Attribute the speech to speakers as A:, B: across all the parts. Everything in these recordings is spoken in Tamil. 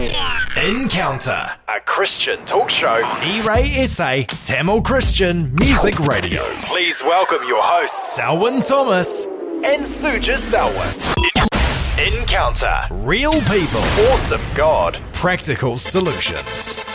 A: Encounter, a Christian talk show. E-Ray SA, Tamil Christian Music Radio. Please welcome your hosts, Selwyn Thomas and Suja Selwyn. Encounter, real people, awesome God, practical solutions.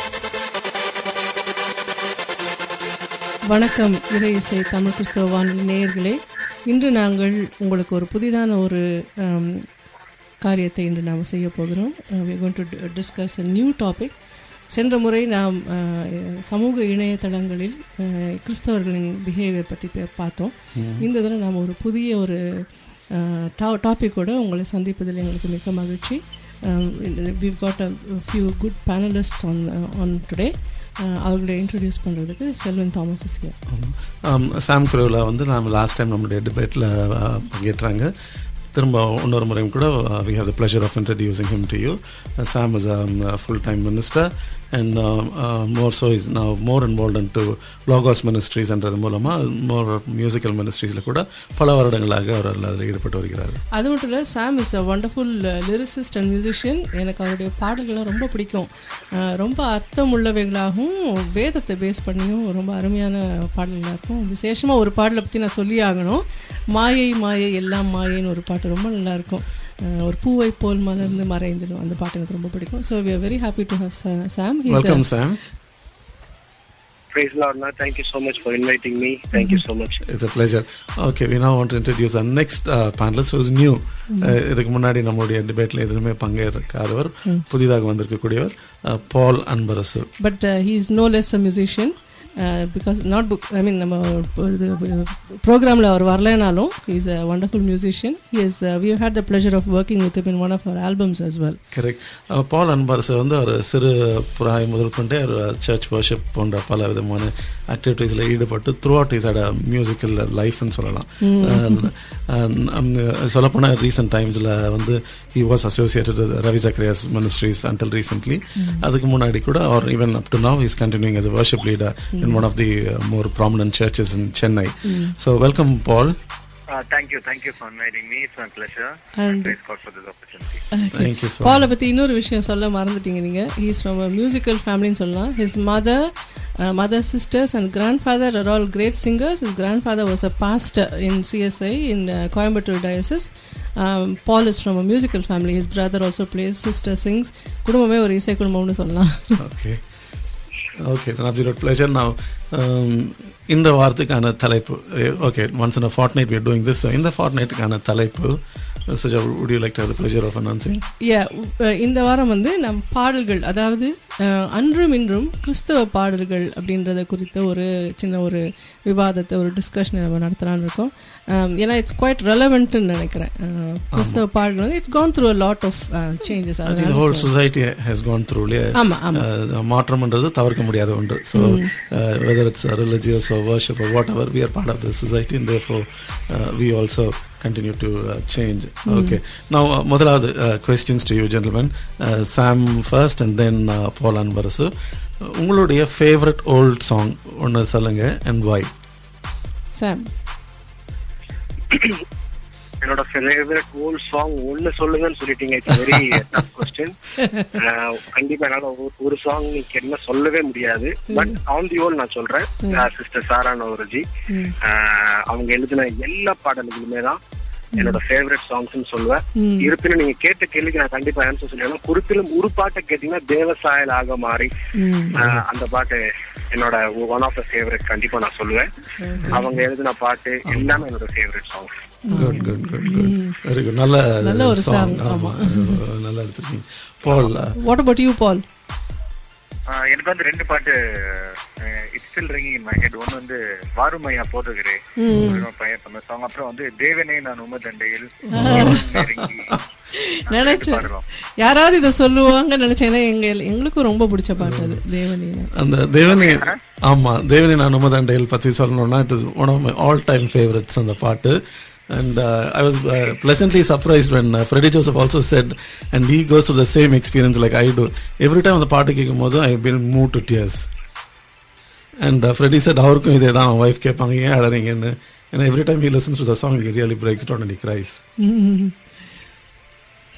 B: வணக்கம் இறை இசை தமிழ் கிறிஸ்தவ வானொலி நேயர்களே இன்று நாங்கள் உங்களுக்கு ஒரு புதிதான ஒரு ஆம், காரியத்தை இன்று நாம் செய்ய போகிறோம் we gone to discuss a new topic சென்ற முறை நாம் அஹ், சமூக இணையதளங்களில் அஹ், கிறிஸ்தவர்களின் பிஹேவியர் பற்றி பே- பார்த்தோம் இந்த தடவை நாம் ஒரு புதிய ஒரு டாப்பிக்கோட உங்களை சந்திப்பதில் எங்களுக்கு மிக மகிழ்ச்சி we got a few good panelist on on today அவர்களை இன்ட்ரடியூஸ் பண்ணுறதுக்கு Selvan Thomas is here.
C: Sam குரோவில் வந்து நாம் லாஸ்ட் டைம் நம்மளுடைய டிபேட்டில் பங்கேற்றாங்க திரும்ப இன்னொரு முறையும் கூட we have the pleasure of introducing him to you Sam is a full time minister and more so is நான் மோர் இன்வால்வ் டு லாகாஸ் மினிஸ்ட்ரிஸ்ன்றது மூலமாக மோர் மியூசிக்கல் மினிஸ்ட்ரீஸில் கூட பல வருடங்களாக அவர் அதில் ஈடுபட்டு வருகிறார்
B: அது மட்டும் இல்லை Sam is a wonderful lyricist and musician எனக்கு அவருடைய பாடல்கள்லாம் ரொம்ப பிடிக்கும் அஹ், ரொம்ப அர்த்தம் உள்ளவைகளாகவும் வேதத்தை பேஸ் பண்ணியும் ரொம்ப அருமையான பாடல்களாக இருக்கும் விசேஷமாக ஒரு பாடலை பற்றி நான் சொல்லி ஆகணும் மாயை மாயை எல்லாம் மாயைன்னு ஒரு பாட்டு ரொம்ப நல்லா இருக்கும் அஹ், ஒரு பூவை போல் மலர்ந்து மறைந்துடும் அந்த பாட்டு எனக்கு ரொம்ப பிடிக்கும் so we are very happy to have Sam
C: welcome Sam
D: Praise Lord, Lord. Thank you so much for inviting me. Thank you so much.
C: It's a pleasure okay we now want to introduce our next uh, panelist who is new Uh, இதுக்கு முன்னாடி நம்மளுடைய டிபேட்டில் எதுவுமே பங்கேற்காதவர் புதிதாக வந்திருக்கக்கூடியவர் Paul Anbarasu
B: but he is no less a musician because not book I mean நம்ம இது ப்ரோக்ராமில் அவர் வரலைனாலும் is a wonderful musician he is we had the pleasure of working with in one of our albums as well
C: correct Paul Anbarasu வந்து ஒரு சிறு பிராயம் முதல் கொண்டே ஒரு சர்ச் வர்ஷிப் போன்ற பல விதமான ஆக்டிவிட்டீஸில் ஈடுபட்டு throughout is at musical லைஃப்னு சொல்லலாம் சொல்லப்போனால் ரீசெண்ட் டைம்ஸில் வந்து he was associated Ravi Zacharias ministries until recently அதுக்கு முன்னாடி கூட or even up to now is continuing as a worship leader in one of the uh, more prominent churches in Chennai. So welcome, Paul.
D: Uh, thank you. Thank you for inviting me. It's my pleasure.
B: And-
D: praise God for this opportunity.
C: Thank you so
B: பாலை பற்றி இன்னொரு விஷயம் சொல்ல மறந்துட்டீங்க நீங்கள் ஹீஸ் ஃப்ரம் அ மியூசிக்கல் ஃபேமிலின்னு சொல்லலாம் his mother mother sisters and grandfather are all great singers his grandfather was a pastor in CSI in Coimbatore diocese Paul is from a musical family his brother also plays sister sings குடும்பமே ஒரு இசை குடும்பம்னு சொல்லலாம்
C: Okay. Okay, it's an absolute pleasure. Now, um, இந்த வாரத்துக்கான தலைப்பு okay once in a fortnight we're doing this இந்த ஃபார்ட் நைட்டுக்கான தலைப்பு Suja would you like to have the pleasure of announcing
B: Yeah, uh, இந்த வாரம் வந்து நம் பாடல்கள் அதாவது அஹ், அன்றும் இன்றும் கிறிஸ்தவ பாடல்கள் அப்படின்றத குறித்த ஒரு சின்ன ஒரு விவாதத்தை ஒரு டிஸ்கஷனை நம்ம நடத்தலாம்னு இருக்கோம் Um, ஏன்னா இட்ஸ் குவைட் ரெலவெண்ட்னு நினைக்கிறேன் Uh, கிறிஸ்தவ பாடல்கள் வந்து it's gone through a lot of changes
C: I think the whole society has gone through இல்லையா
B: ஆமா ஆமா
C: Uh, மாற்றம்ன்றது தவிர்க்க முடியாத ஒன்று so whether it's religious or worship or whatever we are part of the society and therefore uh, we also continue to uh, change okay now uh, முதலாவது uh, questions to you gentlemen uh, Sam first and then uh, Paul Anbarasu உங்களுடைய ஃபேவரட் ஓல்ட் சாங் ஒன்று சொல்லுங்க and why
B: சாம்
D: என்னோட ஃபேவரட் ஓல்ட் சாங் ஒன்னு சொல்லுங்கன்னு சொல்லிட்டீங்க இட்ஸ் வெரி டஃப் கொஸ்டின் கண்டிப்பா என்னால ஒரு- ஒரு சாங் நீங்க என்ன சொல்லவே முடியாது பட் ஆன் தி ஓல் நான் சொல்றேன் சிஸ்டர் சாரா நவரஜி அவங்க எழுதின எல்லா பாடல்களுமே தான் என்னோட ஃபேவரட் சாங்ஸ் சொல்லுவேன் இருப்பினும் நீங்க கேட்ட கேள்விக்கு நான் கண்டிப்பா ஆன்சர் சொல்லுவேன் குறிப்பிலும் ஒரு பாட்டை கேட்டீங்கன்னா தேவசாயல் ஆக மாறி ஆஹ் அந்த பாட்டு என்னோட ஒன் ஆஃப் த ஃபேவரட் கண்டிப்பா நான் சொல்லுவேன் அவங்க எழுதின பாட்டு எல்லாமே என்னோட favourite songs
C: good good good good very good நல்ல
B: நல்ல ஒரு
C: சாங்
B: song,
C: ஆமா நல்லா எடுத்துருக்கீங்க பால்
B: வாட் அபவுட் யூ பால்
E: ஆஹ் எனக்கு வந்து ரெண்டு பாட்டு it's still ringing in my head ஒன்னு வந்து வாருமையா போதுகிறே பையன் சொன்ன சாங் அப்புறம் வந்து தேவனே நான் உமதண்டையில் நெருங்கி
B: நினைச்சேன்
E: பாடுறோம்
B: யாராவது இதை சொல்லுவாங்க நினைச்சேன் ஏன்னா எங்க எங்களுக்கும் ரொம்ப பிடிச்ச பாட்டு அது தேவனீனா
C: அந்த தேவனே ஆமா தேவனே நான் உமதண்டையில் பத்தி சொல்லணும்னா it is one of my all time favourites அந்த பாட்டு And uh, I was uh, pleasantly surprised when uh, Freddie Joseph also said, and he goes through the same experience like I do. Every time அந்த பாட்டு கேட்கும் போது I've been moved to tears. And uh, Freddie said, அவருக்கும் இதே தான் ஒய்ஃப் கேட்பாங்க ஏன் அழறீங்கன்னு And every time he listens to the song, he really breaks down and he cries.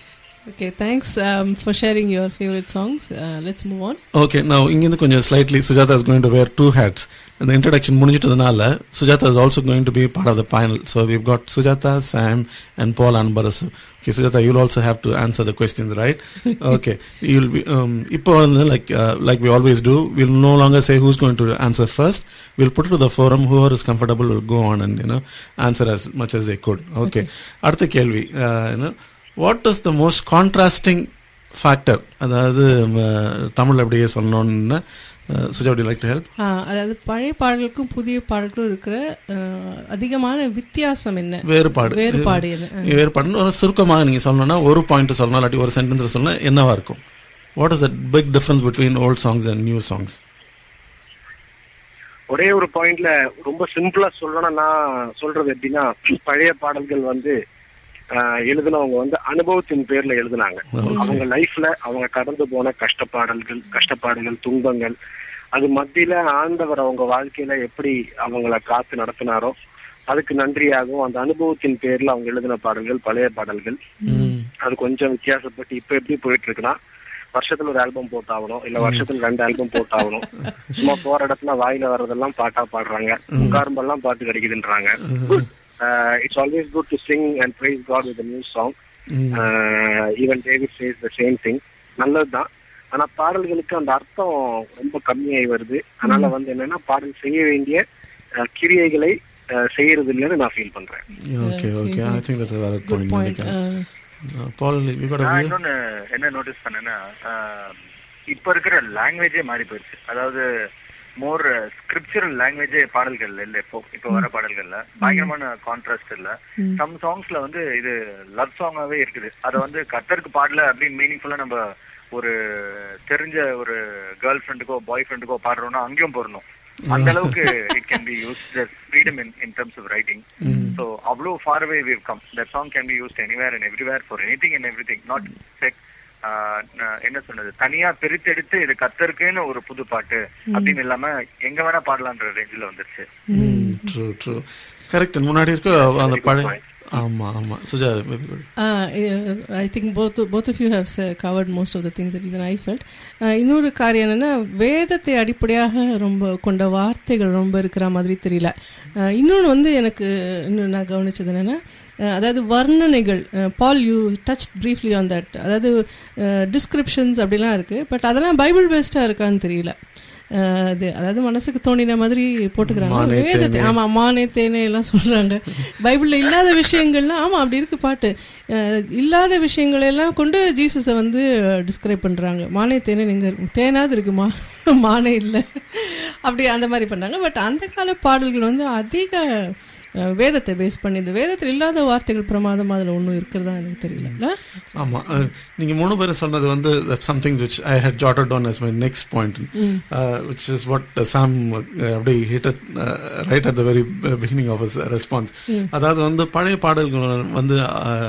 B: Okay, thanks um, for sharing your favorite songs. Uh, let's move on.
C: Okay நான் இங்கேருந்து கொஞ்சம் slightly Sujatha is going to wear two hats இந்த இன்ட்ரடக்ஷன் முடிஞ்சிட்டதுனால Sujatha is also going to be part of the panel so we've got Sujatha Sam and Paul Anbarasu okay Sujatha you'll also have to answer the question right okay you'll be இப்போ வந்து like like we always do will no longer say who's going to answer first will put to the forum who are is comfortable will go on and you know answer as much as they could okay அடுத்த கேள்வி you know what is the most contrasting factor அதாவது தமிழ் அப்படியே சொல்லணும்னு Suja would like to help
B: ah, அதாவது பழைய பாடல்களுக்கும் புதிய பாடல்களுக்கும் இருக்கிற அஹ், அதிகமான வித்தியாசம் என்ன
C: வேறுபாடு
B: வேறுபாடு என்ன ஆ.
C: வேறுபாடுன்னு ஒரு சுருக்கமாக நீங்கள் சொல்லணும்னா ஒரு பாயிண்ட் சொல்லணும் இல்லாட்டி ஒரு சென்டென்ஸ் சொல்லணும் என்னவா இருக்கும் what is that big difference between old songs and new songs
D: ஒரே ஒரு பாயிண்ட்ல ரொம்ப சிம்பிளா சொல்லணும்னா நான் சொல்றது எப்படின்னா பழைய பாடல்கள் வந்து ஆஹ், எழுதுனவங்க வந்து அனுபவத்தின் பேர்ல எழுதுனாங்க அவங்க லைஃப்ல அவங்க கடந்து போன கஷ்டப்பாடல்கள் கஷ்டப்பாடுகள் துன்பங்கள் அது மத்தியில ஆண்டவர் அவங்க வாழ்க்கையில எப்படி அவங்கள காத்து நடத்தினாரோ அதுக்கு நன்றியாகவும் அந்த அனுபவத்தின் பேர்ல அவங்க எழுதின பாடல்கள் பழைய பாடல்கள் அது கொஞ்சம் வித்தியாசப்பட்டு இப்ப எப்படி போயிட்டு இருக்குன்னா வருஷத்துல ஒரு ஆல்பம் போட்டாகணும் இல்ல வருஷத்துல ரெண்டு ஆல்பம் போட்டாகணும் சும்மா போற இடத்துல வாயில வர்றதெல்லாம் பாட்டா பாடுறாங்க உட்காரும்பெல்லாம் பாட்டு கிடைக்குதுன்றாங்க it's always good to sing and praise God with new song even David says the same thing நல்லதுதான் ஆனா பாடல்களுக்கு அந்த அர்த்தம் ரொம்ப கம்மியாகி வருது அதனால வந்து என்னன்னா பாடல் செய்ய வேண்டிய அஹ், கிரியைகளை அஹ், செய்யறது இல்லைன்னு நான் ஃபீல் பண்றேன்
C: okay okay I think that's வேற
B: Good
C: பாயிண்ட்
B: point.
C: நினைக்கிறேன்
B: Uh,
C: பால் யூ காட்
E: நான் இன்னொன்னு என்ன நோட்டீஸ் பண்ணேன்னா ஆஹ், இப்ப இருக்கிற லாங்குவேஜே மாறி போயிடுச்சு அதாவது மோர் ஸ்கிரிப்சுரல் லாங்குவேஜே பாடல்கள் இல்ல இப்போ இப்போ வர பாடல்கள்ல பயங்கரமான கான்ட்ராஸ்ட் இல்ல சம் சாங்ஸ்ல வந்து இது லவ் சாங்காவே இருக்குது அத வந்து கத்தருக்கு பாடல அப்படின்னு மீனிங்ஃபுல்லா நம்ம ஒரு தெரிஞ்ச ஒரு கேர்ள் ஃப்ரெண்டுக்கோ பாய் ஃப்ரெண்டுக்கோ பாடுறோம்னா அங்கேயும் போடணும் அந்த அளவுக்கு it can be use freedom in in terms of writing so அவ்வளோ far away we've come that song can be used anywhere and everywhere for anything and everything not என்ன சொன்னது தனியா பிரித்தெடுத்து இது கத்தருக்குன்னு ஒரு புது பாட்டு அப்படின்னு இல்லாம எங்க வேணா பாடலான்ற ரேஞ்சில் வந்துருச்சு
C: ட்ரூ ட்ரூ கரெக்ட் முன்னாடி இருக்க அந்த பழைய ஆமா ஆமா Suja very good.
B: Uh, I think both both of you have sa- covered most of the things that even I felt. Uh, இன்னொரு காரியம் என்னன்னா வேதத்தை அடிப்படையாக ரொம்ப கொண்ட வார்த்தைகள் ரொம்ப இருக்கிற மாதிரி தெரியல Uh, இன்னொன்று வந்து எனக்கு இன்னும் நான் கவனிச்சது என்னன்னா uh, அதாவது வர்ணனைகள் Paul you touch briefly on that அதாவது டிஸ்கிரிப்ஷன்ஸ் அப்படிலாம் இருக்கு பட் அதெல்லாம் பைபிள் பேஸ்டாக இருக்கான்னு தெரியல அஹ் அது அதாவது மனசுக்கு தோணின மாதிரி போட்டுக்கிறாங்க
C: மானே
B: வேதத்தை ஆமா மானே தேனே எல்லாம் சொல்றாங்க பைபிள்ல இல்லாத விஷயங்கள்லாம் ஆமா அப்படி இருக்கு பாட்டு அஹ் இல்லாத விஷயங்களை எல்லாம் கொண்டு ஜீசஸை வந்து டிஸ்கிரைப் பண்றாங்க மானே தேனே நீங்க தேனாவது இருக்குமா மானே இல்லை அப்படி அந்த மாதிரி பண்றாங்க பட் அந்த கால பாடல்கள் வந்து அதிக அஹ், வேதத்தை பேஸ் பண்ணி இந்த வேதத்தில் இல்லாத வார்த்தைகள் பிரமாதம் அதில் ஒன்றும் இருக்கிறதா எனக்கு தெரியல
C: ஆமா அஹ், நீங்க மூணு பேரும் சொன்னது வந்து something which I had jotted on as my next point which is what Sam அப்படி hit right at the very beginning of response அதாவது வந்து பழைய பாடல்கள் வந்து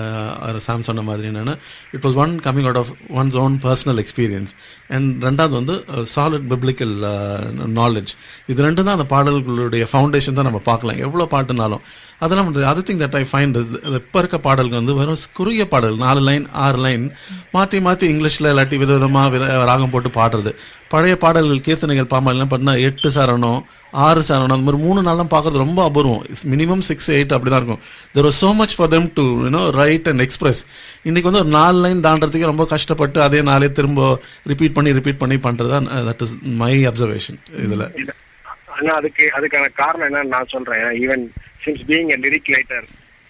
C: சாம் சொன்ன மாதிரி என்னன்னா it was one coming out of one's own personal experience and ரெண்டாவது வந்து சாலிட் பிப்ளிக்கல் நாலேஜ் இது ரெண்டு தான் அந்த பாடல்களுடைய ஃபவுண்டேஷன் தான் நம்ம பார்க்கலாம் எவ்வளோ பாட்டுனாலும் அதெல்லாம் வந்து அது திங் தட் ஐ ஃபைண்ட் இப்போ இருக்க பாடல்கள் வந்து வெறும் குறுகிய பாடல் நாலு லைன் ஆறு லைன் மாற்றி மாற்றி இங்கிலீஷில் இல்லாட்டி விதவிதமாக வித ராகம் போட்டு பாடுறது பழைய பாடல்கள் கீர்த்தனைகள் பாமாலாம் பார்த்தீங்கன்னா எட்டு சரணம் ஆறு சரணம் அந்த மாதிரி மூணு நாள்லாம் பார்க்கறது ரொம்ப அபூர்வம் மினிமம் சிக்ஸ் எயிட் அப்படி தான் இருக்கும் there was so much for them to you know right and express இன்னைக்கு வந்து ஒரு நாலு லைன் தாண்டறதுக்கு ரொம்ப கஷ்டப்பட்டு அதே நாளே திரும்ப ரிப்பீட் பண்ணி ரிப்பீட் பண்ணி பண்ணுறது தான் தட் இஸ் மை அப்சர்வேஷன் இதில்
D: இல்ல. ஆனா அதுக்கு அதுக்கான காரணம் என்னன்னு நான் சொல்றேன் even since being a lyric writer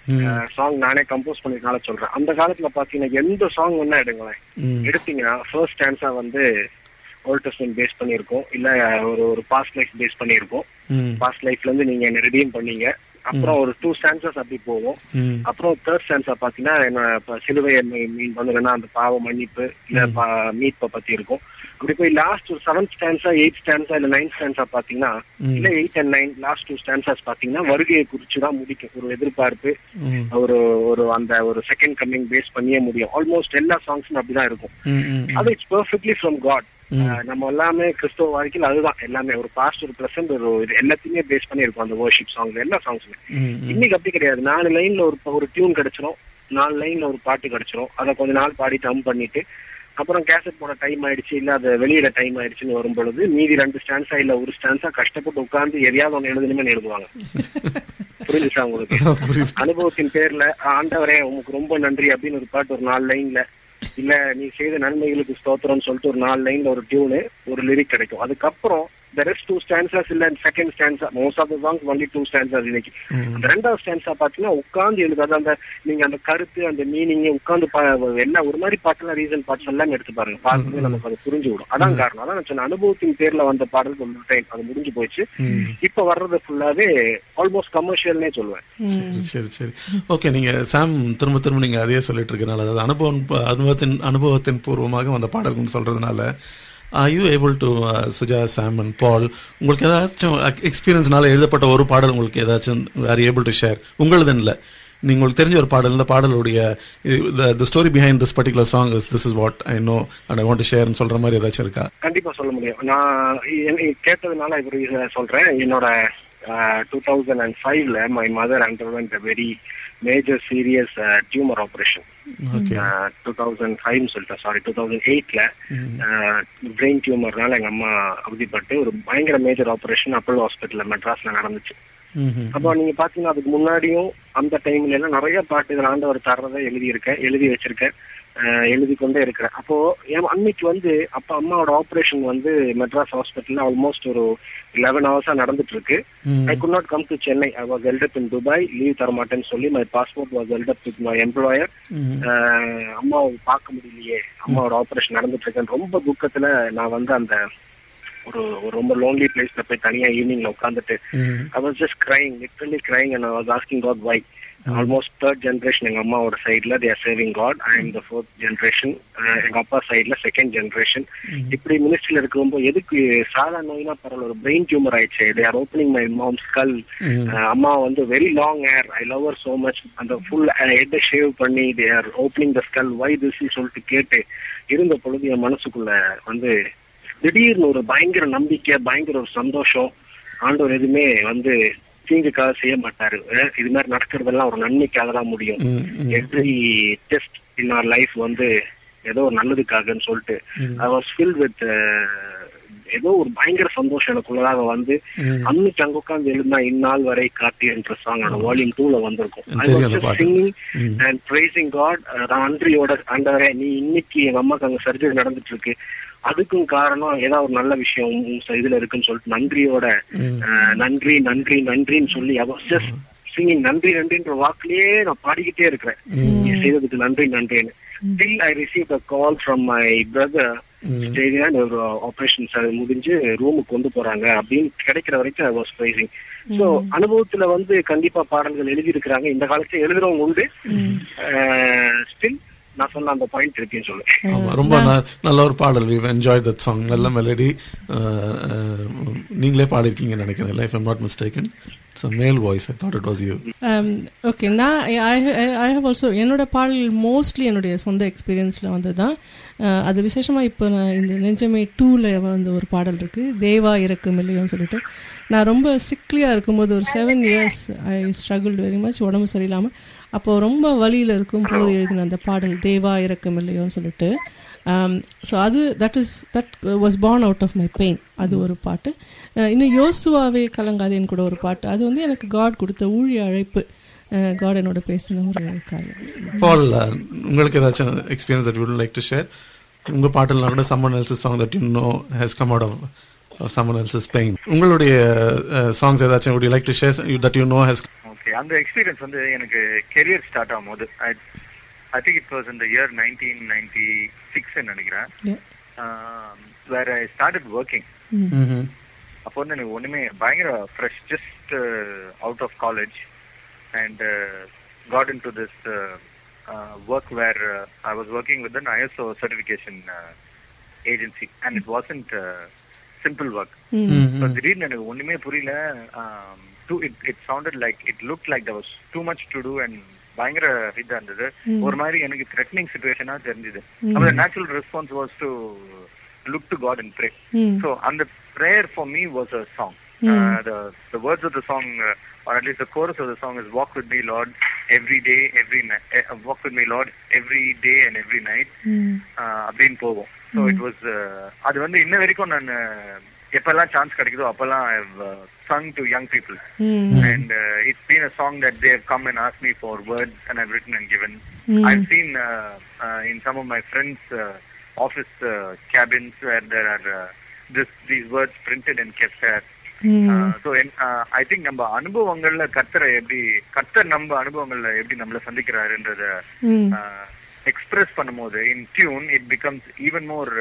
D: song நானே கம்போஸ் பண்ணிருக்கனால சொல்றேன் அந்த காலத்துல பாத்தீங்கன்னா எந்த சாங் வேணா எடுங்களேன் எடுத்தீங்கன்னா ஃபர்ஸ்ட் ஸ்டான்ஸா வந்து ஓல்ட் டெஸ்ட்மென்ட் பேஸ் பண்ணியிருக்கோம் இல்ல ஒரு ஒரு பாஸ்ட் லைஃப் பேஸ் பண்ணியிருக்கோம் பாஸ்ட் லைஃப்ல இருந்து நீங்க என்ன ரெடீம் பண்ணீங்க அப்புறம் ஒரு டூ ஸ்டான்சஸ் அப்படி போகும் அப்புறம் தேர்ட் ஸ்டான்ஸா பாத்தீங்கன்னா என்ன இப்ப சிலுவையை மீன் பண்ணுங்கன்னா அந்த பாவ மன்னிப்பு இல்ல பா- மீட்பை பத்தி இருக்கும் அப்படி போய் லாஸ்ட் ஒரு செவன்த் ஸ்டான்ஸா எயிட் ஸ்டான்ஸா இல்ல நைன்த் ஸ்டான்ஸா பாத்தீங்கன்னா இல்ல eight and nine last two stanzas பாத்தீங்கன்னா வருகையை குறிச்சு தான் முடிக்கும் ஒரு எதிர்பார்ப்பு ஒரு ஒரு அந்த ஒரு செகண்ட் கம்மிங் பேஸ் பண்ணியே முடியும் ஆல்மோஸ்ட் எல்லா சாங்ஸும் அப்படிதான் இருக்கும் அது இட்ஸ் பெர்ஃபெக்ட்லி ஃப்ரம் காட் நம்ம எல்லாமே கிறிஸ்தவ வாழ்க்கையில் அதுதான் எல்லாமே ஒரு பாஸ்ட் ஒரு பிரசன்ட் ஒரு இது எல்லாத்தையுமே பேஸ் பண்ணி இருக்கும் அந்த வர்ஷிப் சாங்ஸ் எல்லா சாங்ஸுமே இன்னைக்கு அப்படி கிடையாது நாலு லைன்ல ஒரு ஒரு டியூன் கிடைச்சிரும் நாலு லைன்ல ஒரு பாட்டு கிடைச்சிரும் அதை கொஞ்ச நாள் பாடி டம் பண்ணிட்டு அப்புறம் கேசட் போட டைம் ஆயிடுச்சு இல்ல அது வெளியில டைம் ஆயிடுச்சுன்னு வரும் பொழுது மீதி ரெண்டு ஸ்டான்ஸா இல்ல ஒரு ஸ்டான்ஸா கஷ்டப்பட்டு உட்கார்ந்து எதையாவது ஒண்ணு எழுதணுமே எழுதுவாங்க புரிஞ்சுச்சா உங்களுக்கு
C: புரியுது
D: அனுபவத்தின் பேர்ல ஆண்டவரே உங்களுக்கு ரொம்ப நன்றி அப்படின்னு ஒரு பாட்டு ஒரு நாலு லைன்ல இல்ல நீ செய்த நன்மைகளுக்கு ஸ்தோத்திரம்னு சொல்லிட்டு ஒரு நாலு லைன்ல ஒரு டியூனு ஒரு லிரிக் கிடைக்கும் அதுக்கப்புறம் the rest டூ ஸ்டான்சஸ் இல்ல second stanza most of the songs only two stanzas இன்னைக்கு அந்த ரெண்டாவது ஸ்டான்ஸா பாத்தீங்கன்னா உட்கார்ந்து எழுதாது அந்த நீங்க அந்த கருத்து அந்த மீனிங் உட்கார்ந்து எல்லாம் ஒரு மாதிரி பாட்டுலாம் ரீசன் பாட்ஸ் எல்லாம் எடுத்து பாருங்க பார்க்கும்போது நமக்கு அது புரிஞ்சு விடும் அதான் காரணம் அதான் நான் சொன்ன அனுபவத்தின் பேர்ல வந்த பாடல் ஒரு டைம் அது முடிஞ்சு போச்சு இப்ப வர்றது ஃபுல்லாவே ஆல்மோஸ்ட் கமர்ஷியல்னே சொல்லுவேன்
C: சரி சரி சரி ஓகே நீங்க சாம் திரும்ப திரும்ப நீங்க அதையே சொல்லிட்டு இருக்கனால அதாவது அனுபவம் அனுபவத்தின் அனுபவத்தின் பூர்வமாக வந்த பாடல்கள்னு சொல்றதுனால are you able to Suja Sam and Paul உங்களுக்கு ஏதாச்சும் எக்ஸ்பீரியன்ஸ்னால எழுதப்பட்ட ஒரு பாடல் உங்களுக்கு ஏதாச்சும் ஆர் ஏபிள் டு ஷேர் உங்களதுன்னு இல்லை நீங்க உங்களுக்கு தெரிஞ்ச ஒரு பாடல் இந்த பாடலுடைய the story behind this particular song is this is what I know and I want ஷேர்னு சொல்ற மாதிரி ஏதாச்சும் இருக்கா
D: கண்டிப்பா சொல்ல முடியும் நான் என்ன- கேட்டதுனால இவர் இதை சொல்றேன் என்னோட டூ தௌசண்ட் அண்ட் ஃபைவ்ல my mother underwent very major serious tumour operation
C: okay
D: two thousand ஃபைவ்னு சொல்லிட்டேன் சாரி டூ தௌசண்ட் எயிட்ல பிரெயின் டியூமர்னால எங்க அம்மா அவதிப்பட்டு ஒரு பயங்கர மேஜர் ஆபரேஷன் அப்போலோ ஹாஸ்பிட்டல்ல மெட்ராஸ்ல நடந்துச்சு அப்போ நீங்க பாத்தீங்கன்னா அதுக்கு முன்னாடியும் அந்த டைம்ல எல்லாம் நிறைய பாட்டுகள் ஆண்டவர் தர்றதை எழுதி இருக்கேன் எழுதி வச்சிருக்கேன் அஹ் எழுதி கொண்டே இருக்கிறேன் அப்போ என் அன்னைக்கு வந்து அப்ப அம்மாவோட ஆபரேஷன் வந்து மெட்ராஸ் ஹாஸ்பிட்டல்ல ஆல்மோஸ்ட் ஒரு லெவன் ஹவர்ஸா நடந்துட்டு இருக்கு I could not come to Chennai I was held in Dubai லீவ் தர மாட்டேன்னு சொல்லி my passport was held up with my employer அம்மாவை பார்க்க முடியலையே அம்மாவோட ஆபரேஷன் நடந்துட்டு இருக்கேன் ரொம்ப துக்கத்துல நான் வந்து அந்த ஒரு ஒரு ரொம்ப லோன்லி பிளேஸ்ல போய் தனியா ஈவினிங்ல உட்காந்துட்டு I was just crying literally crying and I was asking God why almost third generation எங்க அம்மாவோட சைட்ல there saving God I am the fourth generation எங்க அப்பா சைட்ல செகண்ட் ஜென்ரேஷன் இப்படி மினிஸ்ட்ரியில இருக்கும்போது எதுக்கு சாதா நோய்னா பரவாயில்ல ஒரு பிரெயின் டியூமர் ஆயிடுச்சு they are opening my mom skull அம்மா வந்து very long hair I love so much அந்த ஃபுல் ஹெட்டை ஷேவ் பண்ணி they are opening the skull why this சொல்லிட்டு கேட்டு இருந்த பொழுது என் மனசுக்குள்ள வந்து திடீர்னு ஒரு பயங்கர நம்பிக்கை பயங்கர ஒரு சந்தோஷம் ஆண்டவர் எதுவுமே வந்து தீங்குக்காக செய்ய மாட்டாரு அஹ் இது மாதிரி நடக்கிறதெல்லாம் ஒரு நன்மைக்காக தான் முடியும் every test in our life வந்து ஏதோ ஒரு நல்லதுக்காகன்னு சொல்லிட்டு ஐ வாஸ் ஃபில் வித் ஏதோ ஒரு பயங்கர சந்தோஷம் எனக்குள்ளதாக வந்து அன்னைக்கு அங்க உட்கார்ந்து எழுந்தா இந்நாள் வரை காட்டி என்ற சாங் அந்த வால்யூம் டூல வந்திருக்கும் ஐ
C: தெரியும்
D: வாஸ்
C: அந்த பாட்டு.
D: சிங்கிங் அண்ட் பிரேசிங் காட் நன்றியோட ஆண்டவரே நீ இன்னைக்கு எங்க அம்மாக்கு அங்க சர்ஜரி நடந்துட்டு இருக்கு அதுக்கும் காரணம் ஏதாவது ஒரு நல்ல விஷயம் உன் ச- இதுல இருக்குன்னு சொல்லிட்டு நன்றியோட அஹ், நன்றி நன்றி நன்றின்னு சொல்லி ஜஸ்ட் சிங்கிங் நன்றி நன்றின்ற வாக்குலயே நான் பாடிக்கிட்டே இருக்கிறேன் நீ செய்ததுக்கு நன்றி நன்றின்னு till I receive a call from my brother ஸ்டேடியான் ஒரு ஆபரேஷன் சார் முடிஞ்சு ரூமுக்கு கொண்டு போறாங்க அப்படின்னு கிடைக்கிற வரைக்கும் ஐ வாஸ் பிரைசிங் சோ அனுபவத்துல வந்து கண்டிப்பா பாடல்கள் எழுதி இருக்கிறாங்க இந்த காலத்துல எழுதுறவங்க உண்டு ஸ்டில் நான் சொன்ன அந்த பாயிண்ட் இருக்குன்னு சொல்லுவேன்
C: ஆமா ரொம்ப ந- நல்ல ஒரு பாடல் வி என்ஜாய் தட் சாங் நல்ல மெலடி நீங்களே பாடிருக்கீங்கன்னு நினைக்கிறேன் life am not mistaken it's a male voice I thought it was you
B: okay நான் ஐ ஹவ் ஆல்சோ என்னோட பாடல் மோஸ்ட்லி என்னுடைய சொந்த எக்ஸ்பீரியன்ஸில் வந்து தான் அது விசேஷமாக இப்போ நான் இந்த நெஞ்சமே டூவில் வந்து ஒரு பாடல் இருக்குது தேவா இறக்கும் இல்லையோன்னு சொல்லிட்டு நான் ரொம்ப சிக்லியாக இருக்கும்போது ஒரு seven years I struggle very much உடம்பு சரியில்லாமல் அப்போது ரொம்ப வழியில் இருக்கும்போது எழுதின அந்த பாடல் தேவா இறக்கம் இல்லையோன்னு சொல்லிட்டு ஸோ அது that is that was born out of my pain அது ஒரு பாட்டு அஹ் இன்னும் யோசுவாவே கலங்காதேன்னு கூட ஒரு பாட்டு அது வந்து எனக்கு காட் கொடுத்த ஊழிய அழைப்பு காட் என்னோட பேசின ஒரு காரியம்
C: பால் உங்களுக்கு ஏதாச்சும் experience that would like to share உங்க பாட்டில் கூட someone else song that you know has come out of someone else pain உங்களுடைய சாங்ஸ் ஏதாச்சும் would you like to share that you know has
E: okay அந்த எக்ஸ்பீரியன்ஸ் வந்து எனக்கு கெரியர் ஸ்டார்ட் ஆகும்போது ஐ திங்க் இட் வாஸ் இந்த இயர் நைன்டீன் நைன்டி சிக்ஸ் நினைக்கிறேன் வேற ஐ ஸ்டார்டட் ஒர்க்கிங் அப்போ வந்து எனக்கு ஒண்ணுமே பயங்கர fresh just out of college and got in to this work where I was working with an ISO certification agency and it wasn't simple work So, திடீர்னு எனக்கு ஒண்ணுமே புரியல to it it sounded like it look like the was too much to do and பயங்கர இதா இருந்தது ஒரு மாதிரி எனக்கு த்ரெட்னிங் சுச்சுவேஷனா தெரிஞ்சது அப்ப natural response was to look to God and pray so அந்த prayer for me was a song the the words of the song uh, or at least the chorus of the song is walk with me lord every day every walk with my Lord every day and every night அப்படின்னு போகும் ஸோ இட் வாஸ் அது வந்து இன்ன வரைக்கும் நான் எப்பெல்லாம் சான்ஸ் கிடைக்குதோ அப்பெல்லாம் sung to young people and uh, it's been a song that they have come and asked me for words and I've written and given I've seen uh, uh, in some of my friends uh, office uh, cabins where there are uh, this these words printed and kept there so I think நம்ம அனுபவங்கள்ல கர்த்தரை எப்படி கர்த்தர் நம்ம அனுபவங்கள்ல எப்படி நம்மள சந்திக்கிறாருன்றத எக்ஸ்பிரஸ் பண்ணும்போது in tune it becomes even more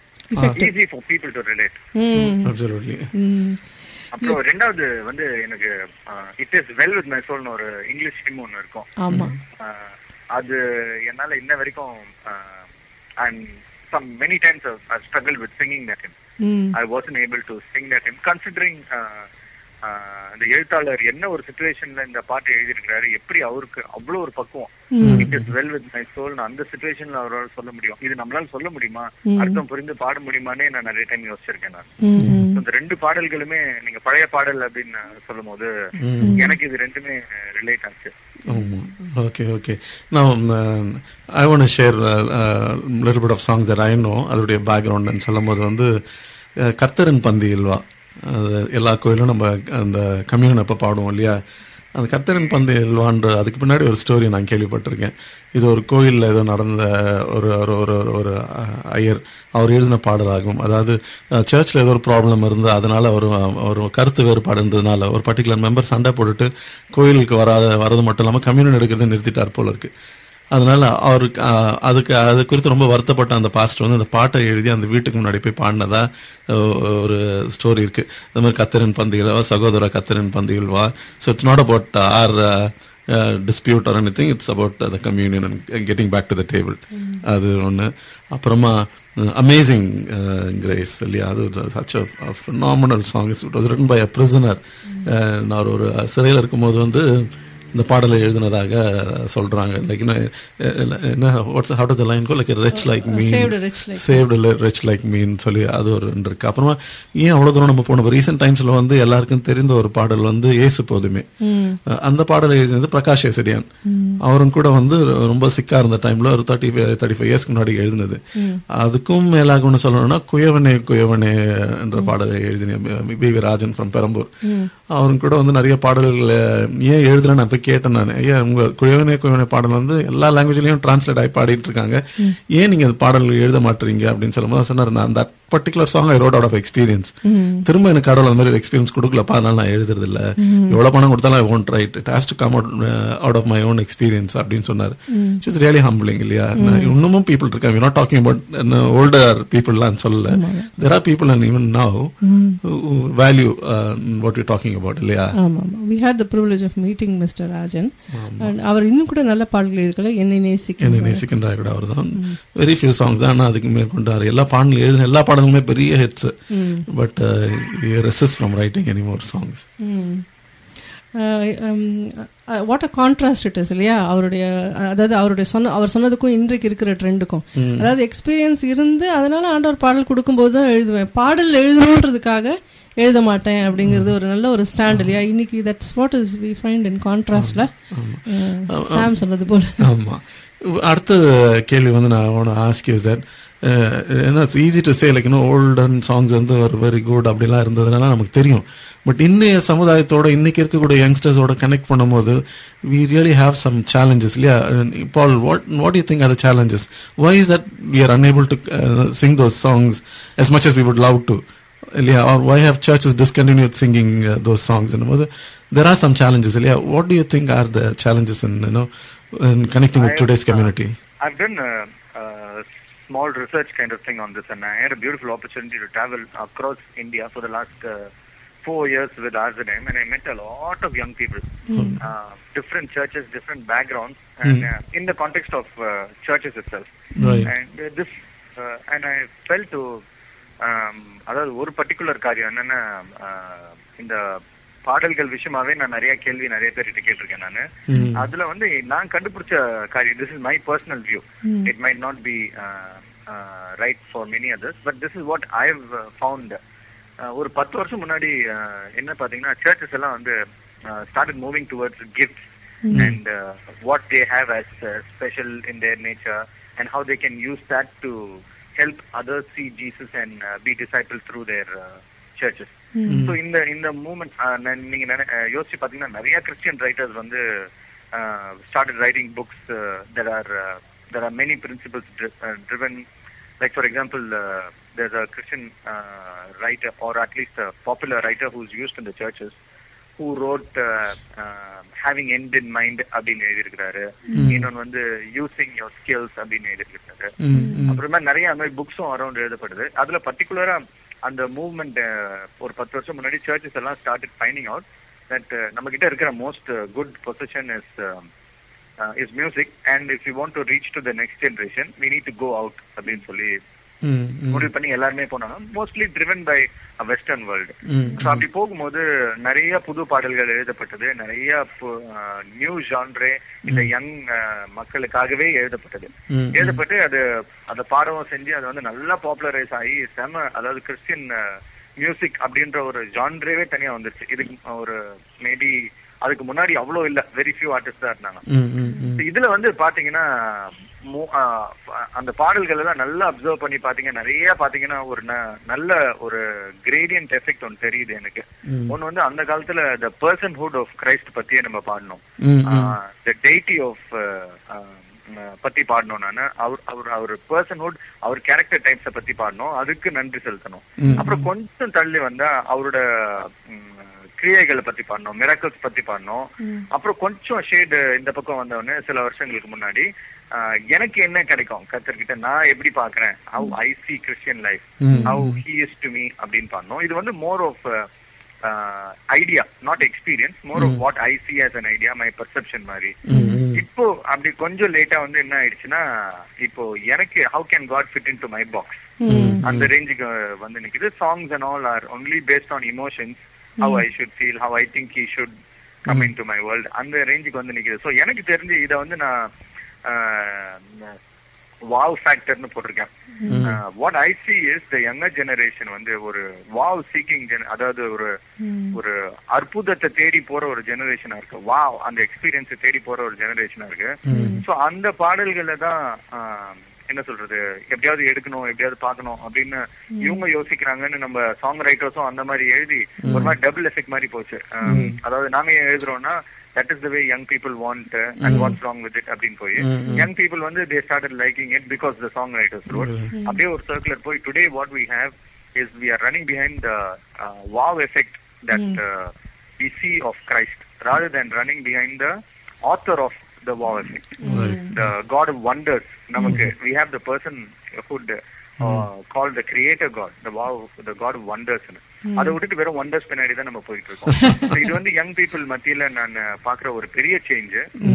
E: easy for people to relate
C: absolutely
E: அப்புறம் ரெண்டாவது வந்து எனக்கு it is well with my சோல்னு ஒரு இங்கிலீஷ் ஹிம் ஒன்று இருக்கும்
B: ஆமா
E: ஆஹ் அது என்னால இன்ன வரைக்கும் and some many times struggle with singing that hymn
B: hmm
E: I wasn't able to sing that hymn considering அந்த எழுத்தாளர் என்ன ஒரு சுச்சுவேஷன்ல இந்த பாட்டு எழுதியிருக்கிறாரு எப்படி அவருக்கு அவ்வளவு ஒரு பக்குவம் it is well with my soul அந்த சுச்சுவேஷன்ல அவரால் சொல்ல முடியும் இது நம்மளால சொல்ல முடியுமா அர்த்தம் புரிந்து பாட முடியுமானே நான் நிறைய டைம் யோசிச்சிருக்கேன் நான் So, இந்த ரெண்டு பாடல்களுமே நீங்க பழைய பாடல் அப்படின்னு சொல்லும் போது எனக்கு இது ரெண்டுமே ரிலேட் ஆச்சு
C: ஓகே ஓகே நான் I want share little bit of songs that I know அதோடைய பேக்ரவுண்டுன்னு சொல்லும்போது வந்து அஹ், கர்த்தரின் பந்தி இல்வா அது எல்லா கோயிலும் நம்ம அந்த கம்யூன் அப்போ பாடுவோம் இல்லையா அந்த கர்த்தரின் பந்தி இல்வான்ற அதுக்கு பின்னாடி ஒரு ஸ்டோரி நான் கேள்விப்பட்டிருக்கேன் இது ஒரு கோயிலில் ஏதோ நடந்த ஒரு ஒரு ஒரு ஒரு- ஒரு அஹ், ஐயர் அவர் எழுதின பாடலாகும் அதாவது சர்ச்சில் ஏதோ ஒரு ப்ராப்ளம் இருந்து அதனால ஒரு ஒரு கருத்து வேறுபாடு இருந்ததுனால ஒரு பர்டிகுலர் மெம்பர் சண்டை போட்டுட்டு கோயிலுக்கு வராத வரது மட்டும் இல்லாமல் கம்யூனியன் எடுக்கிறத நிறுத்திட்டார் போல இருக்கு அதனால அவருக்கு அஹ், அதுக்கு அது குறித்து ரொம்ப வருத்தப்பட்ட அந்த பாஸ்டர் வந்து அந்த பாட்டை எழுதி அந்த வீட்டுக்கு முன்னாடி போய் பாடினதா அஹ், ஒரு ஸ்டோரி இருக்கு அது மாதிரி கத்தரின் பந்திகள் வா சகோதர கத்தரின் பந்திகள் வா so it's not about our dispute or anything it's about the communion and getting back to the table அது ஒன்று அப்புறமா அமேசிங் கிரேஸ் இல்லையா அது such nominal song it was written by a prisoner நான் ஒரு சிறையில் இருக்கும்போது வந்து இந்த பாடலை எழுதினதாக சொல்றாங்க லைக் என்ன what's how does line go like wretch like me
B: Saved a rich like
C: saved wretch like me சொல்லி அது ஒரு ரெண்டு இருக்கு அப்புறமா ஏன் அவ்வளவு தூரம் நம்ம போனோம் ரீசெண்ட் டைம்ஸ்ல வந்து எல்லாருக்கும் தெரிந்த ஒரு பாடல் வந்து ஏசு போதுமே அஹ் அந்த பாடலை எழுதினது பிரகாஷ் ஏசடியான் அவரும் கூட வந்து ரொம்ப சிக்கா இருந்த டைம்ல ஒரு தேர்ட்டி தேர்ட்டி ஃபைவ் இயர்ஸ்க்கு முன்னாடி எழுதினது அதுக்கும் மேலாக ஒன்று சொல்லணும்னா குயவனே குயவனே என்ற பாடலை எழுதின P V Rajan from Perambur அவரும் கூட வந்து நிறைய பாடல்கள் ஏன் எழுதுறேன்னு நான் போய் கேட்டேன் நான் ஐயா உங்க குயவனே குயவனே பாடல் வந்து எல்லா லாங்குவேஜ்லயும் டிரான்ஸ்லேட் ஆகி பாடிட்டு இருக்காங்க ஏன் நீங்க அந்த பாடல் எழுத மாட்டீங்க அப்படின்னு சொல்லும்போது சொன்னார் நான் அந்த particular song I wrote out of experience திரும்ப எனக்கு கடவுள் அந்த மாதிரி எக்ஸ்பீரியன்ஸ் கொடுக்கலப்பா அதனால நான் எழுதுறது இல்ல எவ்வளவு பணம் கொடுத்தாலும் I won't write it has to come out out of my own experience அப்படின்னு சொன்னார் இட்ஸ் ரியலி ஹம்பிளிங் இல்லையா நான் இன்னமும் பீப்புள் இருக்காங்க நாட் டாக்கிங் அபவுட் ஓல்டர் பீப்புள்லாம் சொல்லல there are people and even now value what you talking about இல்லையா
B: ஆமாம் ஆமாம் we had the privilege of meeting Mr Rajan அண்ட் அவர் இன்னும் கூட நல்ல பாடல்கள் இருக்கல என்னை நேசிக்க
C: என்னை நேசிக்கின்றாய் கூட அவர் தான் வெரி ஃபியூ சாங்ஸ் தான் ஆனால் அதுக்கு மேற்கொண்டார் எல்லா பாடலும் எழுதின எல்லா பாடலுமே பெரிய hits but resists from writing any more songs
B: what a contrast it is இல்லையா அவருடைய அதாவது அவருடைய சொன்ன அவர் சொன்னதுக்கும் இன்றைக்கு இருக்கிற ட்ரெண்டுக்கும் அதாவது எக்ஸ்பீரியன்ஸ் இருந்து அதனால ஆண்டவர் பாடல் கொடுக்கும்போது தான் எழுதுவேன் பாடல் எழுதணுன்றதுக்காக எழுத மாட்டேன் அப்படிங்கிறது ஒரு நல்ல ஒரு ஸ்டாண்ட் இல்லையா இன்னைக்கு that's what is we find in கான்ட்ராஸ்ட்ல சாம் சொன்னது போல
C: ஆமா அடுத்த கேள்வி வந்து நான் ஒன்று ஆஸ்க் இஸ் தட் ஏன்னா it's easy to say like இன்னும் ஓல்டன் சாங்ஸ் வந்து ஒரு வெரி குட் அப்படிலாம் இருந்ததுனால நமக்கு தெரியும் பட் இன்னைய சமுதாயத்தோட இன்னைக்கு இருக்கக்கூடிய யங்ஸ்டர்ஸோட கனெக்ட் பண்ணும்போது we really have some challenges இல்லையா Paul what what you think are the challenges why is that we are unable to sing those songs as much as we would love to இல்லையா ஆர் why have churches discontinued singing uh, those songs போது there are some challenges இல்லையா what do you think are the challenges in you know in connecting with today's community
E: I've done a, a small research kind of thing on this, and I had a beautiful opportunity to travel across India for the last uh, four years with RZM, and I met a lot of young people, uh, different churches, different backgrounds, and uh, in the context of uh, churches itself.
C: Right.
E: And uh, this, uh, and I felt to, um, அதாவது ஒரு பர்டிகுலர் காரியம் என்னன்னா uh, இந்த பாடல்கள் விஷயமாவே நான் நிறைய கேள்வி நிறைய பேர்கிட்ட கேட்டிருக்கேன் நானு அதுல வந்து நான் கண்டுபிடிச்ச காரியம் this is my personal view it might not be right for many others but this is what I have found ஒரு பத்து வருஷம் முன்னாடி uh, என்ன பாத்தீங்கன்னா சர்ச்சஸ் எல்லாம் வந்து started moving towards gifts and uh, what they have as uh, special in their nature and how they can use that to help others see Jesus and uh, be disciples through their uh, churches. So இந்த இந்த மூமெண்ட் நீங்க நினை- uh, யோசிச்சு பாத்தீங்கன்னா நிறைய கிறிஸ்டியன் ரைட்டர்ஸ் வந்து started writing books there are uh, there are many principles dri- uh, driven like for example uh, there's a christian uh, writer or at least a popular writer who's used in the churches who wrote uh, uh, having end in mind அப்படின்னு எழுதியிருக்கிறாரு இன்னொன்னு வந்து யூசிங் யோர் ஸ்கில்ஸ் அப்படின்னு எழுதியிருக்கிறாரு அப்புறமா நிறைய அந்த மாதிரி புக்ஸும் அரௌண்ட் எழுதப்படுது அதுல பர்டிகுலரா அந்த மூவ்மெண்ட் ஒரு பத்து வருஷம் முன்னாடி சர்ச்சஸ் எல்லாம் ஸ்டார்டட் ஃபைண்டிங் அவுட் தட் நம்ம கிட்ட இருக்கிற most good position is is music and if you want to reach to the next generation we need to go out அப்படின்னு சொல்லி
C: ம், ம்,
E: முடிவு பண்ணி எல்லாருமே போனாங்க mostly driven by western world
C: ம்.
E: ஸோ அப்படி போகும்போது நிறைய புது பாடல்கள் எழுதப்பட்டது நிறைய நியூ ஜான்ரே இந்த யங் மக்களுக்காகவே எழுதப்பட்டது
C: ம், ம்.
E: எழுதப்பட்டு அது அதை பாடவும் செஞ்சு அது வந்து நல்லா பாப்புலரைஸ் ஆகி செம அதாவது கிறிஸ்டியன் மியூசிக் அப்படின்ற ஒரு ஜான்ரேவே தனியா வந்துருச்சு இதுக்கு ஒரு மேபி அதுக்கு முன்னாடி அவ்வளோ இல்ல வெரி ஃபியூ ஆர்டிஸ்ட் தான் இருந்தாங்க
C: ம், ம், ம்.
E: So இதுல வந்து பாத்தீங்கன்னா மு- ஆ, அந்த பாடல்கள் எல்லாம் நல்லா அப்சர்வ் பண்ணி பாத்தீங்க நிறைய பாத்தீங்கன்னா ஒரு ந- நல்ல ஒரு கிரேடியன்ட் எஃபெக்ட் ஒன்று தெரியுது எனக்கு
C: ம்.
E: ஒன்னு வந்து அந்த காலத்துல த பர்சன்ஹுட் ஆஃப் கிரைஸ்ட் பத்தியே நம்ம பாடணும்
C: ம், ம்.
E: த டெய்டி ஆஃப் பத்தி பாடணும் நானு அவர் அவர் அவர் பர்சன்ஹுட் அவர் கேரக்டர் டைப்ஸ பத்தி பாடணும் அதுக்கு நன்றி செலுத்தணும்
C: ம்.
E: அப்புறம் கொஞ்சம் தள்ளி வந்தா அவரோட ம், கிரியைகளை பத்தி பாடணும் மிராக்கல்ஸ் பத்தி பாடணும் அப்புறம் கொஞ்சம் ஷேடு இந்த பக்கம் வந்தவொடனே சில வருஷங்களுக்கு முன்னாடி ஆஹ், எனக்கு என்ன கிடைக்கும் கத்தர்கிட்ட நான் எப்படி பாக்குறேன் how I see Christian life
C: hmm.
E: How he is to me அப்படின்னு பாடணும் இது வந்து more of idea not experience more of what I see as an idea my perception மாதிரி
C: ம், ம்.
E: இப்போ அப்படி கொஞ்சம் லேட்டா வந்து என்ன ஆயிடுச்சுன்னா இப்போ எனக்கு how can God fit in to my box அந்த ரேஞ்சுக்கு வந்து நிக்குது songs and all are only based on emotions how I should feel how I think he should come in to my world அந்த ரேஞ்சுக்கு வந்து நிக்குது ஸோ எனக்கு தெரிஞ்சு இதை வந்து நான் வாவ் ஃபேக்டர்னு போட்டிருக்கேன் what I see is the younger generation வந்து ஒரு வாவ் சீக்கிங் அதாவது ஒரு ஒரு அற்புதத்தை தேடி போற ஒரு ஜெனரேஷனா இருக்கு வாவ் அந்த எக்ஸ்பீரியன்ஸை தேடி போற ஒரு ஜெனரேஷனா இருக்கு சோ அந்த பாடல்களை தான் ஆஹ், என்ன சொல்றது எப்படியாவது எடுக்கணும் எப்படியாவது பார்க்கணும் அப்படின்னு இவங்க யோசிக்கிறாங்கன்னு நம்ம சாங் ரைட்டர்ஸும் அந்த மாதிரி எழுதி ஒரு மாதிரி டபுள் எஃபெக்ட் மாதிரி போச்சு ஆஹ், அதாவது நாங்க ஏன் எழுதுறோம்னா that is the way young people want and what's wrong with it அப்படின்னு போய் யங் பீப்புள் வந்து they started liking it because the song writers wrote அப்படியே ஒரு சர்க்குலர் போய் today what we have is we are running behind the wow effect that we see of Christ rather than running behind the author of the wow effect. The God of wonders. நமக்கு we have the person who uh, called the creator God, the wow, the God of wonders. அதை விட்டுட்டு வெறும் ஒண்டர்ஸ் பின்னாடி தான் நம்ம போயிட்டு இருக்கோம் So இது வந்து யங் பீப்புள் மத்தியில நான் பாக்குற ஒரு பெரிய சேஞ்ச்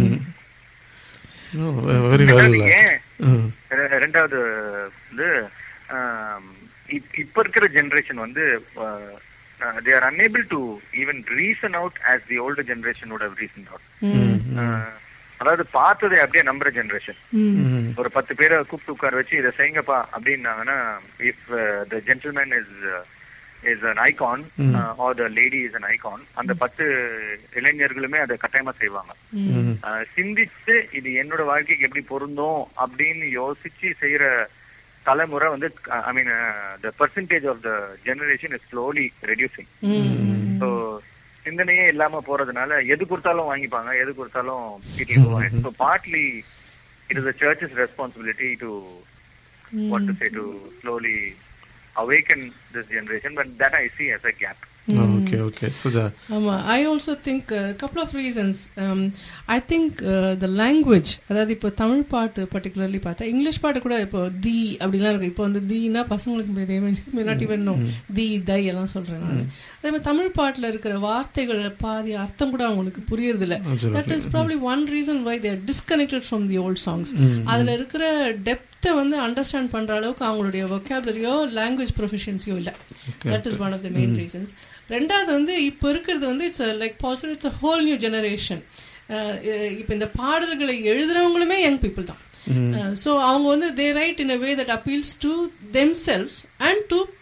C: Oh, very well.
E: ஏன்
C: ம்.
E: ரெ- ரெண்டாவது வந்து ஆம், இப்- இப்ப இருக்கிற ஜெனரேஷன் வந்து they are unable to even reason out as the old generation would have reasoned out அதாவது பார்த்ததை அப்படியே நம்புற ஜெனரேஷன்
C: ம்.
E: ஒரு பத்து பேரை கூப்பிட்டு உட்கார வச்சு இதை செய்யுங்கப்பா அப்படின்னாங்கன்னா if the gentleman is is an icon or the lady is an icon அந்த பத்து இளைஞர்களுமே அதை கட்டாயமா செய்வாங்க
C: ம்.
E: ஆஹ் சிந்திச்சு இது என்னோட வாழ்க்கைக்கு எப்படி பொருந்தும் அப்படின்னு யோசிச்சு செய்யற தலைமுறை வந்து I mean the percentage of the generation is slowly reducing so சிந்தனையே இல்லாம போறதுனால எது கொடுத்தாலும் வாங்கிப்பாங்க எது கொடுத்தாலும் so partly it is the church's responsibility to what to say to slowly awaken this generation but that i see as a gap
C: okay okay Suja
B: ஆமா I also think couple of reasons I think the language அதாவது இப்போ தமிழ் பாட்டு பர்டிகுலர்லி பார்த்தா இங்கிலீஷ் பாட்டு கூட இப்போ தி அப்படிலாம் இருக்கு இப்போ வந்து தீனா பசங்களுக்கு நாட்டி வேணும் தி தை எல்லாம் சொல்றேன் நான் அதே மாதிரி தமிழ் பாட்டுல இருக்கிற வார்த்தைகள் பாதி அர்த்தம் கூட அவங்களுக்கு புரியறதில்ல that is probably one reason why they're disconnected from the old songs அதுல இருக்கிற டெப்த்தை வந்து அண்டர்ஸ்டாண்ட் பண்ற அளவுக்கு அவங்களுடைய ஒக்காபுலரியோ லாங்குவேஜ் ப்ரொஃபிஷியன்சியோ இல்லை that is one of the main reasons ரெண்டாவது வந்து இப்போ இருக்கிறது வந்து it's like positive it's a whole new generation இப்போ இந்த பாடல்களை எழுதுறவங்களுமே யங் பீப்புள் தான் ஸோ அவங்க வந்து they write in a way that appeals to themselves and to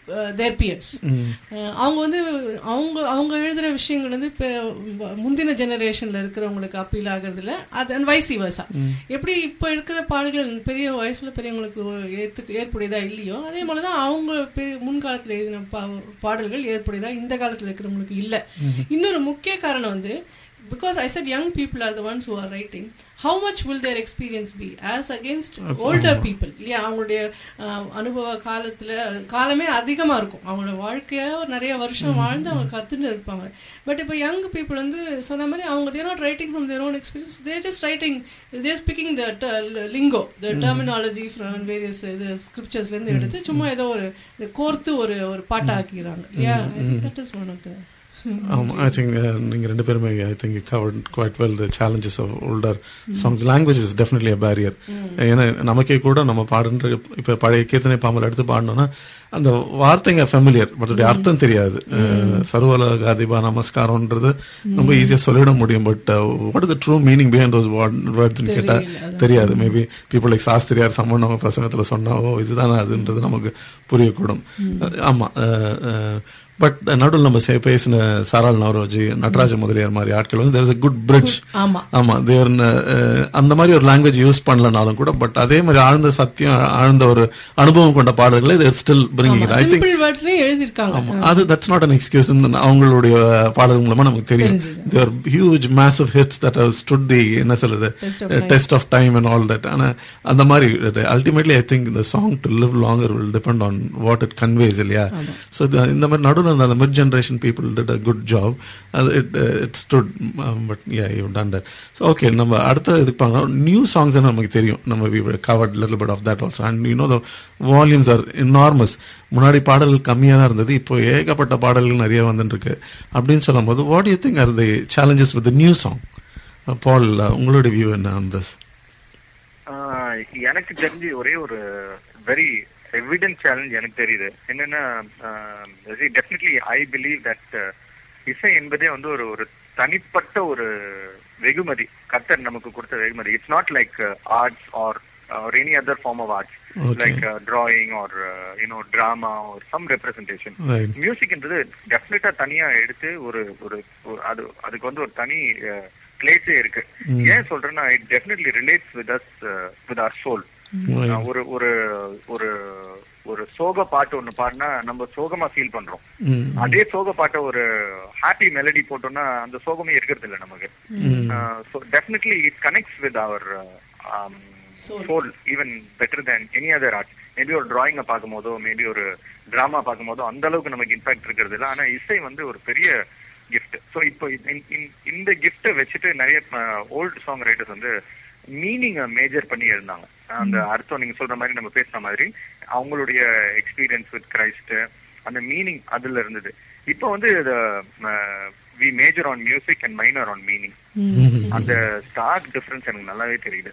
B: their peers அவங்க வந்து அவங்க அவங்க எழுதுகிற விஷயங்கள் வந்து இப்போ முந்தின ஜெனரேஷனில் இருக்கிறவங்களுக்கு அப்பீல் ஆகிறதுல அது அண்ட் வைசி வர்சா எப்படி இப்போ இருக்கிற பாடல்கள் பெரிய வயசில் பெரியவங்களுக்கு ஏற்று ஏற்புடையதா இல்லையோ அதே போல தான் அவங்க பெரிய முன்காலத்தில் எழுதின பா பாடல்கள் ஏற்புடையதா இந்த காலத்தில் இருக்கிறவங்களுக்கு இல்லை இன்னொரு முக்கிய காரணம் வந்து because I said young people are the ones who are writing, how much will their experience be as against older people? இல்லையா அவங்களுடைய அஹ், அனுபவ காலத்துல காலமே அதிகமா இருக்கும் அவங்களோட வாழ்க்கையா நிறைய வருஷம் வாழ்ந்து அவங்க கத்துன்னு இருப்பாங்க பட் இப்போ யங் பீப்புள் வந்து சொன்ன மாதிரி அவங்க they're not writing from their own experience they're just writing they're speaking the lingo the terminology from various இது ஸ்கிரிப்சர்ஸ்லேருந்து எடுத்து சும்மா ஏதோ ஒரு இதை கோர்த்து ஒரு ஒரு பாட்டாக்கிடுறாங்க இல்லையா that is one of the
C: Um, I think uh, நீங்க ரெண்டு பேருமே I think you covered quite well the challenges of older songs. Language is definitely a barrier. ஏன்னா நமக்கே கூட நம்ம பாடுன்ற இப்ப பழைய கீர்த்தனை பாம்பல் எடுத்து பாடணும்னா அந்த வார்த்தைங்க ஃபெமிலியர் பட் அதோடைய அர்த்தம் தெரியாது அஹ், சர்வலோக அதிபா நமஸ்காரம்ன்றது ரொம்ப ஈஸியா சொல்லிட முடியும் but what is the true meaning behind those வேர்ட்ஸ்னு கேட்டா தெரியாது மேபி பீப்புள் லைக் சாஸ்திரியார் சம்மன் அவங்க பிரசங்கத்துல சொன்னாவோ இதுதானே அதுன்றது நமக்கு புரியக்கூடும் அஹ், ஆமா பட் நடுவில் நம்ம சே- பேசின சாரால் நவரோஜி நடராஜ முதலியார் மாதிரி ஆட்கள் வந்து there is a good bridge
B: ஆமா
C: ஆமா தேர் அந்த மாதிரி ஒரு லாங்குவேஜ் யூஸ் பண்ணலனாலும் கூட பட் அதே மாதிரி ஆழ்ந்த சத்தியம் ஆழ்ந்த ஒரு அனுபவம் கொண்ட பாடல்களை they're still bringing I think
B: simple வேர்ட்ஸ்லயும் எழுதியிருக்காங்க
C: ஆமா அது தட்ஸ் நாட் அன் எக்ஸ்கியூஸ் அவங்களுடைய பாடல் மூலமா நமக்கு தெரியும் there huge massive hits that have stood the என்ன சொல்றது
B: Test of time.
C: Test of time and all that ஆனா அந்த மாதிரி அல்டிமேட்லி ஐ திங்க் இந்த song to live longer will depend on what it conveys இல்லையா ஸோ இந்த மாதிரி நடுவில் இருந்த அந்த mid generation people did a good job அது it it stood but yeah you done that so okay நம்ம அடுத்த இதுக்கு பார்க்கலாம் நியூ சாங்ஸ் நமக்கு தெரியும் நம்ம we covered little bit of that also and you know the volumes are enormous முன்னாடி பாடல்கள் கம்மியாக தான் இருந்தது இப்போ ஏகப்பட்ட பாடல்கள் நிறைய வந்துட்டு இருக்கு அப்படின்னு சொல்லும்போது what you think are the challenges with new song Paul உங்களோட வியூ என்ன ஆன் திஸ்
E: ஆஹ் எனக்கு தெரிஞ்சு ஒரே ஒரு வெரி எவிடன்ட் சேலஞ்ச் எனக்கு தெரியுது என்னன்னா டெஃபினெட்லி ஐ பிலீவ் தட் இசை என்பதே வந்து ஒரு ஒரு தனிப்பட்ட ஒரு வெகுமதி கத்தர் நமக்கு கொடுத்த வெகுமதி it's not like arts or or any other form of arts
C: Okay.
E: Like drawing or you know drama or some representation
C: Right.
E: மியூசிக்ன்றது டெஃபினட்டா தனியா எடுத்து ஒரு ஒரு ஒரு- அது அதுக்கு வந்து ஒரு தனி பிளேஸே இருக்கு ஏன் சொல்றேன்னா it definitely relates with us with our soul ஒரு ஒரு ஒரு ஒரு சோக பாட்டு ஒண்ணு பாடினா நம்ம சோகமா ஃபீல் பண்றோம் அதே சோக பாட்டை ஒரு ஹாப்பி மெலடி போட்டோம்னா அந்த சோகமே இருக்கிறது இல்ல நமக்கு so definitely it connects with our soul even better than any other art maybe ஒரு டிராயிங்கை பார்க்கும் போதோ மேபி ஒரு டிராமா பார்க்கும் போதோ அந்த அளவுக்கு நமக்கு இம்பாக்ட் இருக்கிறது இல்லை ஆனா இசை வந்து ஒரு பெரிய கிஃப்ட் ஸோ இப்போ இந்த- இந்த- இந்த கிஃப்ட்டை வச்சுட்டு நிறைய ஓல்டு சாங் ரைட்டர்ஸ் வந்து மீனிங் மேஜர் பண்ணி இருந்தாங்க அந்த அர்த்தம் நீங்க சொல்ற மாதிரி நம்ம பேசுற மாதிரி அவங்களுடைய எக்ஸ்பீரியன்ஸ் வித் கிரைஸ்ட் அந்த மீனிங் அதுல இருந்தது இப்போ வந்து we major on music and minor on meaning அந்த ஸ்டார்க் டிஃபரன்ஸ் எனக்கு நல்லாவே தெரியுது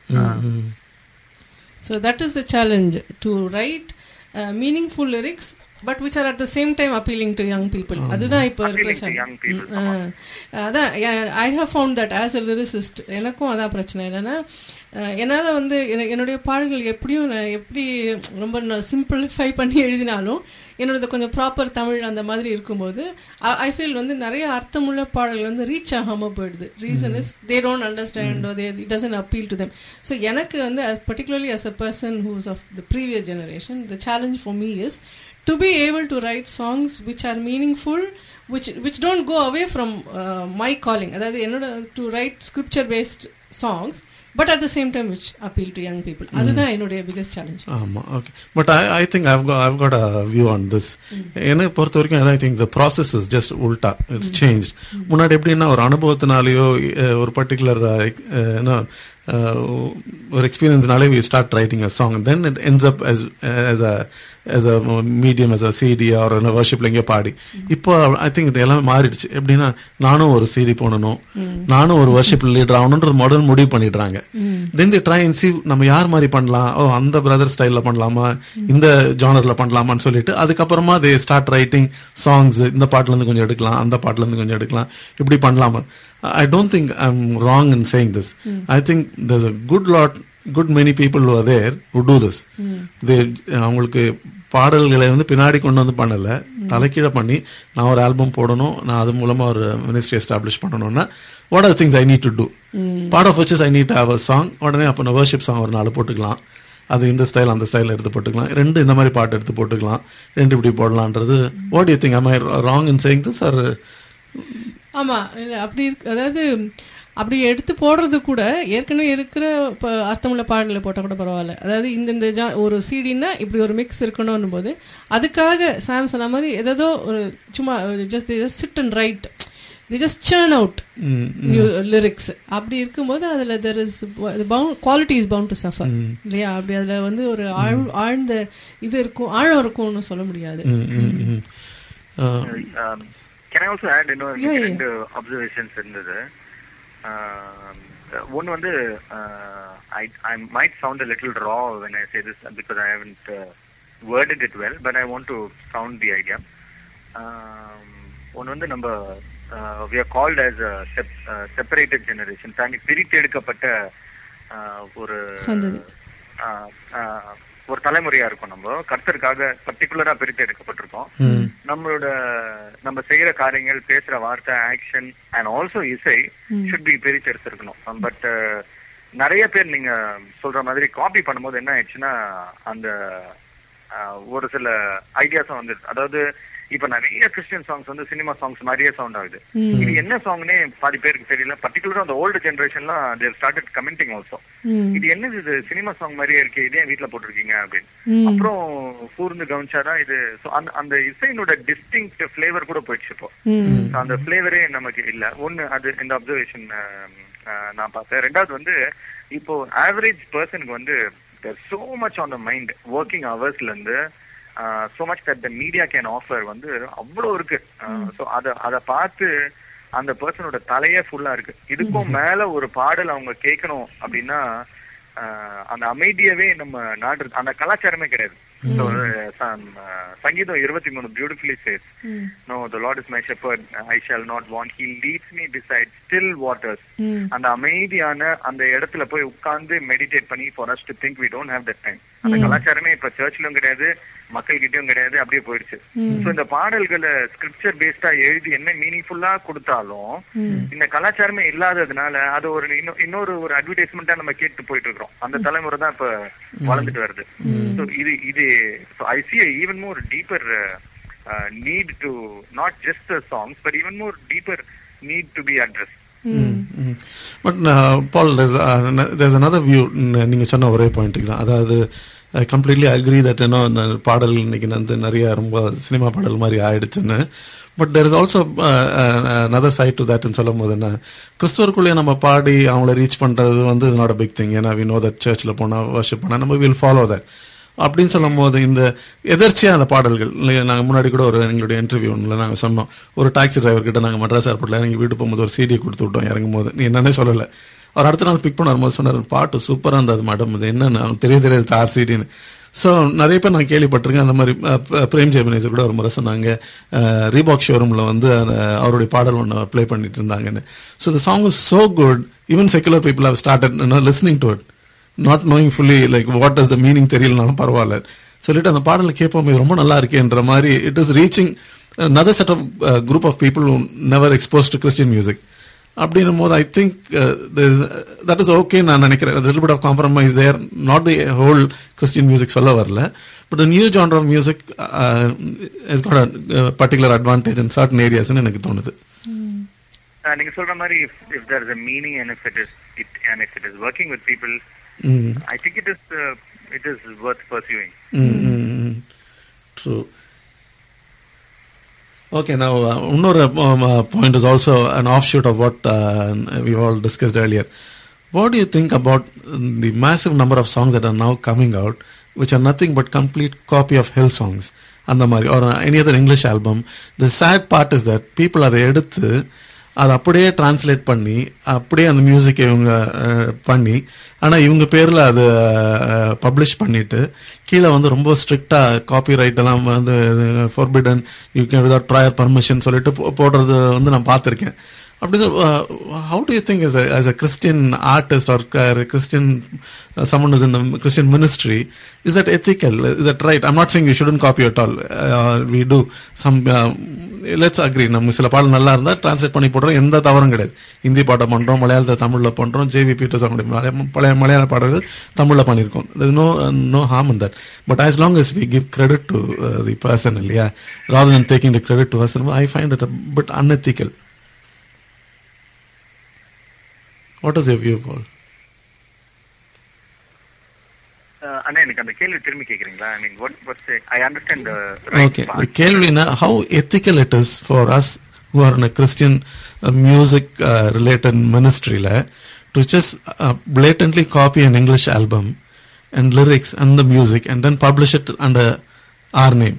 B: So that is the challenge to write uh, meaningful lyrics, but which are at the same time appealing to young people. அதுதான் இப்போ இருக்கிற
E: Appealing to young people,
B: challenge. ஆ. அதான் I have found that as a lyricist எனக்கும் அதான் பிரச்சனை என்னன்னா அஹ், என்னால வந்து என- என்னுடைய பாடல்கள் எப்படியும் நான் எப்படி ரொம்ப சிம்பிளிஃபை பண்ணி எழுதினாலும் என்னோடது கொஞ்சம் ப்ராப்பர் தமிழ் அந்த மாதிரி இருக்கும்போது ஐ ஃபீல் வந்து நிறைய அர்த்தமுள்ள பாடல்கள் வந்து ரீச் ஆகாமல் போயிடுது reason is they don't understand they it doesn't appeal to them so எனக்கு வந்து as particularly as a person who's of the previous generation the challenge for me is to be able to write songs which are meaningful which which don't go away from uh, my calling அதாவது என்னோட to write scripture based songs but at the same time which appeal to young people அதுதான் என்னுடைய biggest challenge
C: ஆமா okay but I I think I've I've got a view on this என்னை பொறுத்த வரைக்கும் I think the process is just உல்டா இட்ஸ் சேஞ்ச் முன்னாடி எப்படின்னா ஒரு அனுபவத்தினாலேயோ அஹ், ஒரு பர்டிகுலர் என்ன அஹ், ஒரு எக்ஸ்பீரியன்ஸ்னாலே we start writing a song then it ends up as as a as a medium as a CD or a worshipல எங்கேயோ பாடி இப்போ ஐ திங்க் இது எல்லாமே மாறிடுச்சு எப்படின்னா நானும் ஒரு சிடி போடணும் நானும் ஒரு வர்ஷிப் லீடர் ஆகணுன்றது முதல் முடிவு பண்ணிடுறாங்க then they try and see நம்ம யார் மாதிரி பண்ணலாம் ஓ அந்த பிரதர் ஸ்டைல்ல பண்ணலாமா இந்த ஜானர்ல பண்ணலாமான்னு சொல்லிட்டு அதுக்கப்புறமா தே ஸ்டார்ட் ரைட்டிங் சாங்ஸ் இந்த பாட்டுல இருந்து கொஞ்சம் எடுக்கலாம் அந்த பாட்டுல இருந்து கொஞ்சம் எடுக்கலாம் இப்படி பண்ணலாமா I don't think I am wrong in saying this I think there's a good lot good many people who are there who do this they அவங்களுக்கு பாடல்களை வந்து பின்னாடி கொண்டு வந்து பண்ணல தலைக்கீழ பண்ணி நான் ஒரு ஆல்பம் போடணும் நான் அது மூலமா ஒரு மினிஸ்ட்ரி எஸ்டாப்ளிஷ் பண்ணணும்னா what are things I need to do part of which I need have a song உடனே அப்போ நான் வர்ஷிப் சாங் ஒரு நாலு போட்டுக்கலாம் அது இந்த ஸ்டைல் அந்த ஸ்டைல் எடுத்து போட்டுக்கலாம் ரெண்டு இந்த மாதிரி பாட்டு எடுத்து போட்டுக்கலாம் ரெண்டு இப்படி போடலான்றது what you think I wrong in saying this or
B: ஆமாம் இல்லை அப்படி இருக்கு அதாவது அப்படி எடுத்து போடுறது கூட ஏற்கனவே இருக்கிற இப்போ அர்த்தமுள்ள பாடலை போட்டால் கூட பரவாயில்ல அதாவது இந்த இந்த ஜா ஒரு சிடின்னா இப்படி ஒரு மிக்ஸ் இருக்கணும் போது அதுக்காக சாம் சொன்ன மாதிரி ஏதோ ஒரு சும்மா just just sit and write the just churn out lyrics அப்படி இருக்கும்போது அதில் there is quality is bound to suffer இல்லையா அப்படி அதில் வந்து ஒரு ஆழ் ஆழ்ந்த இது இருக்கும் ஆழம் இருக்கும்னு சொல்ல முடியாது
E: கேன் ஆல்சோ ஆட் இன்னும்
B: Yeah, yeah.
E: ரெண்டு அப்சர்வேஷன்ஸ் இருந்தது ஒன்று வந்து I I might sound a little raw when I say this because I haven't worded it well but I want to sound the idea ஒன்று வந்து நம்ம we are called as separated generation தனி பிரித்து எடுக்கப்பட்ட uh, ஒரு
B: சந்ததி.
E: uh, uh, ஒரு தலைமுறையா இருக்கும் நம்ம கர்த்தருக்காக பர்டிகுலரா பிரித்து எடுக்கப்பட்டிருக்கோம் நம்மளோட நம்ம செய்யற காரியங்கள் பேசுற வார்த்தை ஆக்ஷன் அண்ட் ஆல்சோ இசை ஷுட் பி பிரித்து எடுத்திருக்கணும் பட் நிறைய பேர் நீங்க சொல்ற மாதிரி காப்பி பண்ணும்போது என்ன ஆயிடுச்சுன்னா அந்த அஹ், ஒரு சில ஐடியாஸும் வந்து அதாவது இப்ப நிறைய கிறிஸ்டியன் சாங்ஸ் வந்து சினிமா சாங்ஸ் மாதிரியே சவுண்ட் ஆகுது இது என்ன சாங்னே பாதி பேருக்கு தெரியல பர்டிகுலரா அந்த ஓல்டு ஜெனரேஷன்லாம் தேவ் ஸ்டார்டட் கமெண்டிங் ஆல்சோ இது என்னது இது சினிமா சாங் மாதிரியே இருக்கு இதே வீட்ல போட்டிருக்கீங்க அப்படின்னு அப்புறம் கூர்ந்து கவனிச்சாதான் இது so அந்த அந்த இசையினோட டிஸ்டிங் ஃபிளேவர் கூட போயிடுச்சு இப்போ So அந்த ஃபிளேவரே நமக்கு இல்ல ஒண்ணு அது இந்த அப்சர்வேஷன் நான் பார்த்தேன் ரெண்டாவது வந்து இப்போ ஆவரேஜ் பர்சனுக்கு வந்து so much on the mind working ஹவர்ஸ்ல இருந்து so much that the media can offer வந்து அவ்வளவு இருக்கு ஸோ அத அத பார்த்து அந்த பர்சனோட தலையே ஃபுல்லா இருக்கு இதுக்கும் மேல ஒரு பாடல் அவங்க கேட்கணும் அப்படின்னா ஆஹ் அந்த அமைதியவே நம்ம நாடு அந்த கலாச்சாரமே கிடையாது So, uh, some, uh, சங்கீதம் இருபத்தி மூணு beautifully says no the lord is my shepherd I shall not want he leads me beside still waters அந்த அமைதியான அந்த இடத்துல போய் உட்கார்ந்து மெடிடேட் பண்ணி for us to think we don't have that time அந்த கலாச்சாரமே இப்ப சர்ச்லயும் கிடையாது மக்கள் கிட்டயும் கிடையாது அப்படியே போயிடுச்சு சோ இந்த பாடல்களை ஸ்கிரிப்சர் பேஸ்டா எழுதி என்ன மீனிங்ஃபுல்லா கொடுத்தாலும் இந்த கலாச்சாரமே இல்லாததுனால அது ஒரு இன்னொ- இன்னொரு ஒரு அட்வர்டைஸ்மெண்டா நம்ம கேட்டு போயிட்டு இருக்கிறோம் அந்த தலைமுறை தான் இப்ப வளர்ந்துட்டு வருது சோ இது இது I see even more deeper need to not just the songs but even more deeper need to be address
C: but Paul there's another view நீங்க சொன்ன ஒரே பாயிண்ட்டுக்கு தான் அதாவது கம்ப்ளீட்லி அக்ரி தட் என்ன பாடல் இன்னைக்கு வந்து நிறைய ரொம்ப சினிமா பாடல் மாதிரி ஆயிடுச்சுன்னு but there is also another side to தட்னு சொல்லும் போது என்ன கிறிஸ்துவருக்குள்ளேயே நம்ம பாடி அவங்கள ரீச் பண்றது வந்து நாட் பிக் திங் ஏன்னா வி நோ தட் சர்ச்சில் போனால் வர்ஷிப் பண்ணால் நம்ம வில் ஃபாலோ தட் அப்படின்னு சொல்லும் போது இந்த எதர்ச்சியாக அந்த பாடல்கள் இல்லையா நாங்கள் முன்னாடி கூட ஒரு எங்களுடைய இன்டர்வியூ ஒன்றில் நாங்கள் சொன்னோம் ஒரு டாக்ஸி டிரைவர் கிட்ட நாங்கள் மட்ராஸ் ஏர்போர்ட்டில் இறங்கி வீட்டு போகும்போது ஒரு சிடி கொடுத்து விட்டோம் இறங்கும் போது நீ என்னன்னே சொல்லலை அவர் அடுத்த நாள் பிக் பண்ண வரும்போது சொன்னார் பாட்டு சூப்பராக இருந்தது மேடம் இது என்னன்னு அவனுக்கு தெரிய தெரியாது ஆர் சிடின்னு ஸோ நிறைய பேர் நான் கேள்விப்பட்டிருக்கேன் அந்த மாதிரி அஹ், ப- பிரேம் ஜெயமனேசர் கூட ஒரு முறை சொன்னாங்க ரீபாக் ஷோரூமில் வந்து அஹ், அவருடைய பாடல் ஒன்று ப்ளே பண்ணிட்டு இருந்தாங்கன்னு so the song is so good even secular people have started listening to it not knowing fully like what is the meaning தெரியலனாலும் பரவாயில்ல சொல்லிட்டு அந்த பாடலை கேட்போம் இது ரொம்ப நல்லா இருக்கேன்ற மாதிரி it is reaching another set of group of people never expose to Christian music அப்படின்னும் போது I think that is okay நான் நினைக்கிறேன் little bit of compromise there not the whole Christian music சொல்ல வரல but new genre of music is got particular advantage in certain ஏரியாஸ்னு எனக்கு தோணுது
E: Uh, நீங்க சொல்ற மாதிரி if, if there is a meaning and if it is it and if it is working with people,
C: Mm.
E: I think it is uh, it is worth pursuing.
C: True. Okay, now uh, another um, uh, point is also an offshoot of what uh, we've all discussed earlier. What do you think about um, the massive number of songs that are now coming out, which are nothing but complete copy of Hill songs, அந்த மாதிரி or uh, any other English album? The sad part is that people அதை எடுத்து அதை அப்படியே டிரான்ஸ்லேட் பண்ணி அப்படியே அந்த மியூசிக்கை இவங்க அஹ், பண்ணி ஆனால் இவங்க பேரில் அதை பப்ளிஷ் பண்ணிட்டு கீழே வந்து ரொம்ப ஸ்ட்ரிக்டாக காப்பி ரைட் எல்லாம் வந்து forbidden you can without prior permission சொல்லிட்டு போ- போடுறது வந்து நான் பார்த்துருக்கேன் அப்படி how do you think as a as a Christian artist or a Christian uh, someone who's in the Christian ministry is that ethical is that right I'm not saying you shouldn't copy at all uh, we do some uh, let's agree நம்ம சில பாடல் நல்லா இருந்தா டிரான்ஸ்லேட் பண்ணி போடுறோம் எந்த தவறும் கிடையாது ஹிந்தி பாட்டம் பண்றோம் மலையாளத்தை தமிழ்ல பண்றோம் ஜேவி பீட்டர்ஸ் அவங்களுடைய மலைய- பழைய மலையாள பாடல்கள் தமிழ்ல பண்ணியிருக்கோம் there's no no harm in that but as long as we give credit to uh, the person இல்லையா rather than taking the credit to us I find it a bit unethical what is your view Paul
E: அஹ் அண்ணா எனக்கு அந்த கேள்வி திரும்பி கேக்குறீங்களா I mean what what's I understand
C: Okay. The கேள்வினா how ethical it is for us who are in a Christian uh, music uh, related ministry la, to just uh, blatantly copy an English album and lyrics and the music and then publish it under our name.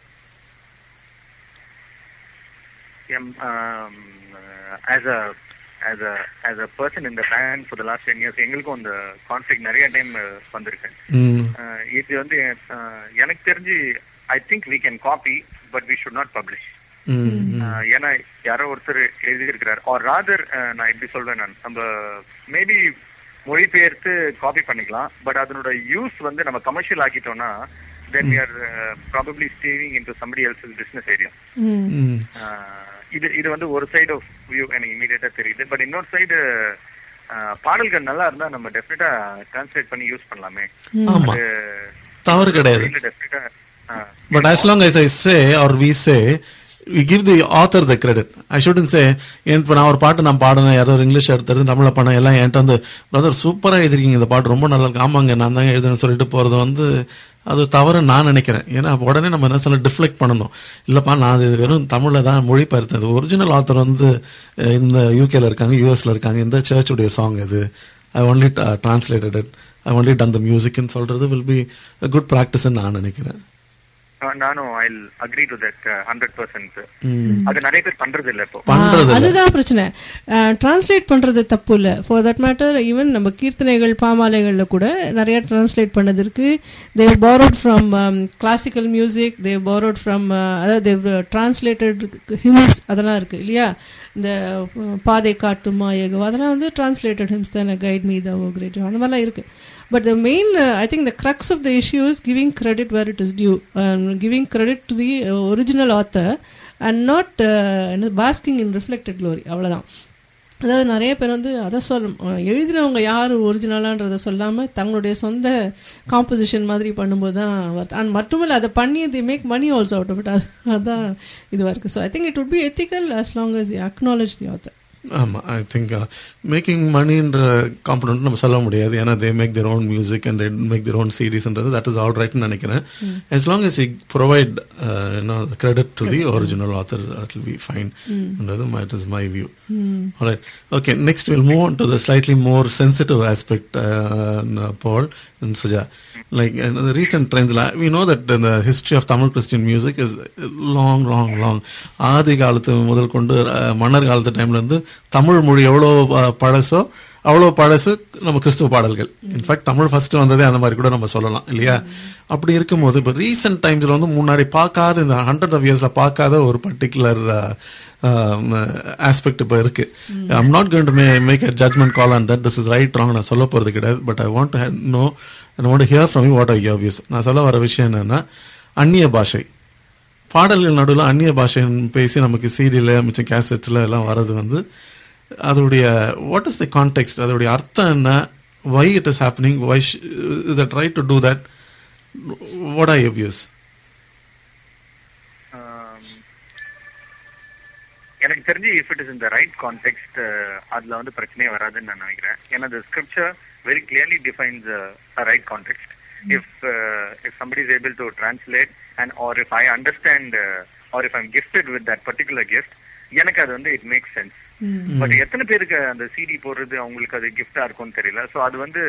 E: As a as a as a person இந்த band for the last ten years எங்களுக்கும் அந்த கான்ஃபிளிக் நிறைய டைம் வந்திருக்கு
C: Mm.
E: அஹ் இது வந்து அஹ் எனக்கு தெரிஞ்சு I think we can copy but we should not publish
C: Mm.
E: ஏன்னா யாரோ ஒருத்தர் எழுதியிருக்கிறார் ஆர் ராதர் நான் எப்படி சொல்றேன் நான் நம்ம மேபி மொழிபெயர்த்து காப்பி பண்ணிக்கலாம் பட் அதனோட யூஸ் வந்து நம்ம கமர்ஷியல் ஆக்கிட்டோம்னா then we are probably staving in to somebody else business area
B: ம்
C: Mm.
E: இது இது வந்து ஒரு சைடு ஆஃப் வியூ எனக்கு இமீடியட்டா தெரியுது பட் இன்னொரு சைடு பாடல்கள் நல்லா இருந்தா நம்ம டெஃபினட்டா டிரான்ஸ்லேட் பண்ணி யூஸ் பண்ணலாமே
C: ஆமா தவறு கிடையாது
E: டெஃபினட்டா
C: But as long as I say or we say, we give the author the credit. I shouldn't say, இப்போ நான் ஒரு பாட்டு நான் பாடினேன் யாரோ ஒரு இங்கிலீஷ் எடுத்துறது தமிழில் பண்ண எல்லாம் என்கிட்ட வந்து பிரதர் சூப்பராக எழுதிருக்கீங்க இந்த பாட்டு ரொம்ப நல்லா இருக்கு ஆமாங்க நான் தாங்க எழுதுன்னு சொல்லிட்டு போகிறது வந்து அது தவறு நான் நினைக்கிறேன் ஏன்னா உடனே நம்ம என்ன சொல்ல டிஃப்ளெக்ட் பண்ணணும் இல்லைப்பா நான் அது வெறும் தமிழில் தான் மொழிபெயர்த்தது ஒரிஜினல் ஆத்தர் வந்து அஹ், இந்த யூகேல இருக்காங்க யூஎஸ்ல இருக்காங்க இந்த சர்ச்சுடைய சாங் இது I only translated it I only done the மியூசிக்னு சொல்றது வில் பி குட் ப்ராக்டிஸ்ன்னு நான் நினைக்கிறேன்
E: நானும் I agree to that hundred percent அது நிறைய பேர் பண்றது இல்ல இப்போ
C: பண்றது
B: ஆ, அதுதான் பிரச்சனை டிரான்ஸ்லேட் பண்றது தப்பு இல்லை ஃபார் தட் மேட்டர் ஈவன் நம்ம கீர்த்தனைகள் பாமாலைகள்ல கூட நிறைய டிரான்ஸ்லேட் பண்ணது இருக்கு they borrowed from classical music they borrowed from அதாவது தேவ் டிரான்ஸ்லேட்டட் ஹிம்ஸ் அதெல்லாம் இருக்கு இல்லையா இந்த அஹ், பாதை காட்டுமா ஏகோ அதெல்லாம் வந்து டிரான்ஸ்லேட்டட் ஹிம்ஸ் தானே கைட் மீ தவோ கிரேட் அந்த மாதிரிலாம் இருக்கு but the main I think the crux of the issue is giving credit where it is due giving credit to the original author and not basking in reflected glory அவ்வளோதான் அதாவது நிறைய பேர் வந்து அதை சொல்ல எழுதினவங்க யார் ஒரிஜினலான்றதை சொல்லாமல் தங்களுடைய சொந்த காம்போசிஷன் மாதிரி பண்ணும்போது தான் வருது அண்ட் மட்டுமில்ல அதை பண்ணி the make money also out of it அது அதுதான் இதுவாக இருக்குது so I think it would be ethical as long as the acknowledge the author
C: ஆமா ஐ திங்க் மேக்கிங் மணின்ற காம்பனண்ட் நம்ம சொல்ல முடியாது ஏன்னா they make their own music and they make their own சிடிஸ்ன்றது தட் இஸ் ஆல் ரைட்னு நினைக்கிறேன் as long as you provide uh, you know the credit to the original author that will be fineன்றது that is my view all right okay next we'll move on to the slightly more sensitive aspect uh, Paul and Suja like in the recent trends la- we know that in the history of Tamil Christian music is long long long ஆதி காலத்து முதல் கொண்டு அஹ், மன்னர் காலத்து டைம்ல இருந்து தமிழ் மொழி எவ்வளோ அஹ், பழசோ அவ்வளோ பழசு நம்ம கிறிஸ்துவ பாடல்கள் இன்ஃபேக்ட் தமிழ் ஃபர்ஸ்ட் வந்ததே அந்த மாதிரி கூட நம்ம சொல்லலாம் இல்லையா அப்படி இருக்கும்போது இப்போ ரீசெண்ட் டைம்ஸ்ல வந்து முன்னாடி பார்க்காத இந்த ஹண்ட்ரட் ஆஃப் இயர்ஸ்ல பார்க்காத ஒரு பர்டிகுலர் ஆஸ்பெக்ட் இப்போ இருக்கு I'm not going to may make a judgement call on that this is right wrong நான் சொல்ல போறது கிடையாது but I want know I want hear from you what I your views நான் சொல்ல வர விஷயம் என்னன்னா அந்நிய பாஷை பாடல்கள் நடுவில் அந்நிய பாஷைன்னு பேசி நமக்கு சிடியில் மிச்சம் கேசட்ஸில் எல்லாம் வர்றது வந்து அதோடைய வாட் இஸ் தி கான்டெக்ட் அதோடைய அர்த்தம் என்ன why it is happening why is at right to do that what are you views
E: Um, எனக்கு தெரிஞ்சு இஃப் இட் இஸ் இந்த ரைட் கான்டெக்ட் அதுல வந்து பிரச்சனையே வராதுன்னு நான் நினைக்கிறேன் ஏன்னா the scripture very clearly defines uh, a right context if uh, if somebody is able to translate and or if i understand uh, or if i'm gifted with that particular gift எனக்கு அது வந்து இட் மேக்ஸ் சென்ஸ் பட் எத்தனை பேருக்கு அந்த சிடி போடுறது அவங்களுக்கு அது கிஃப்டா இருக்கும்னு தெரியல சோ அது வந்து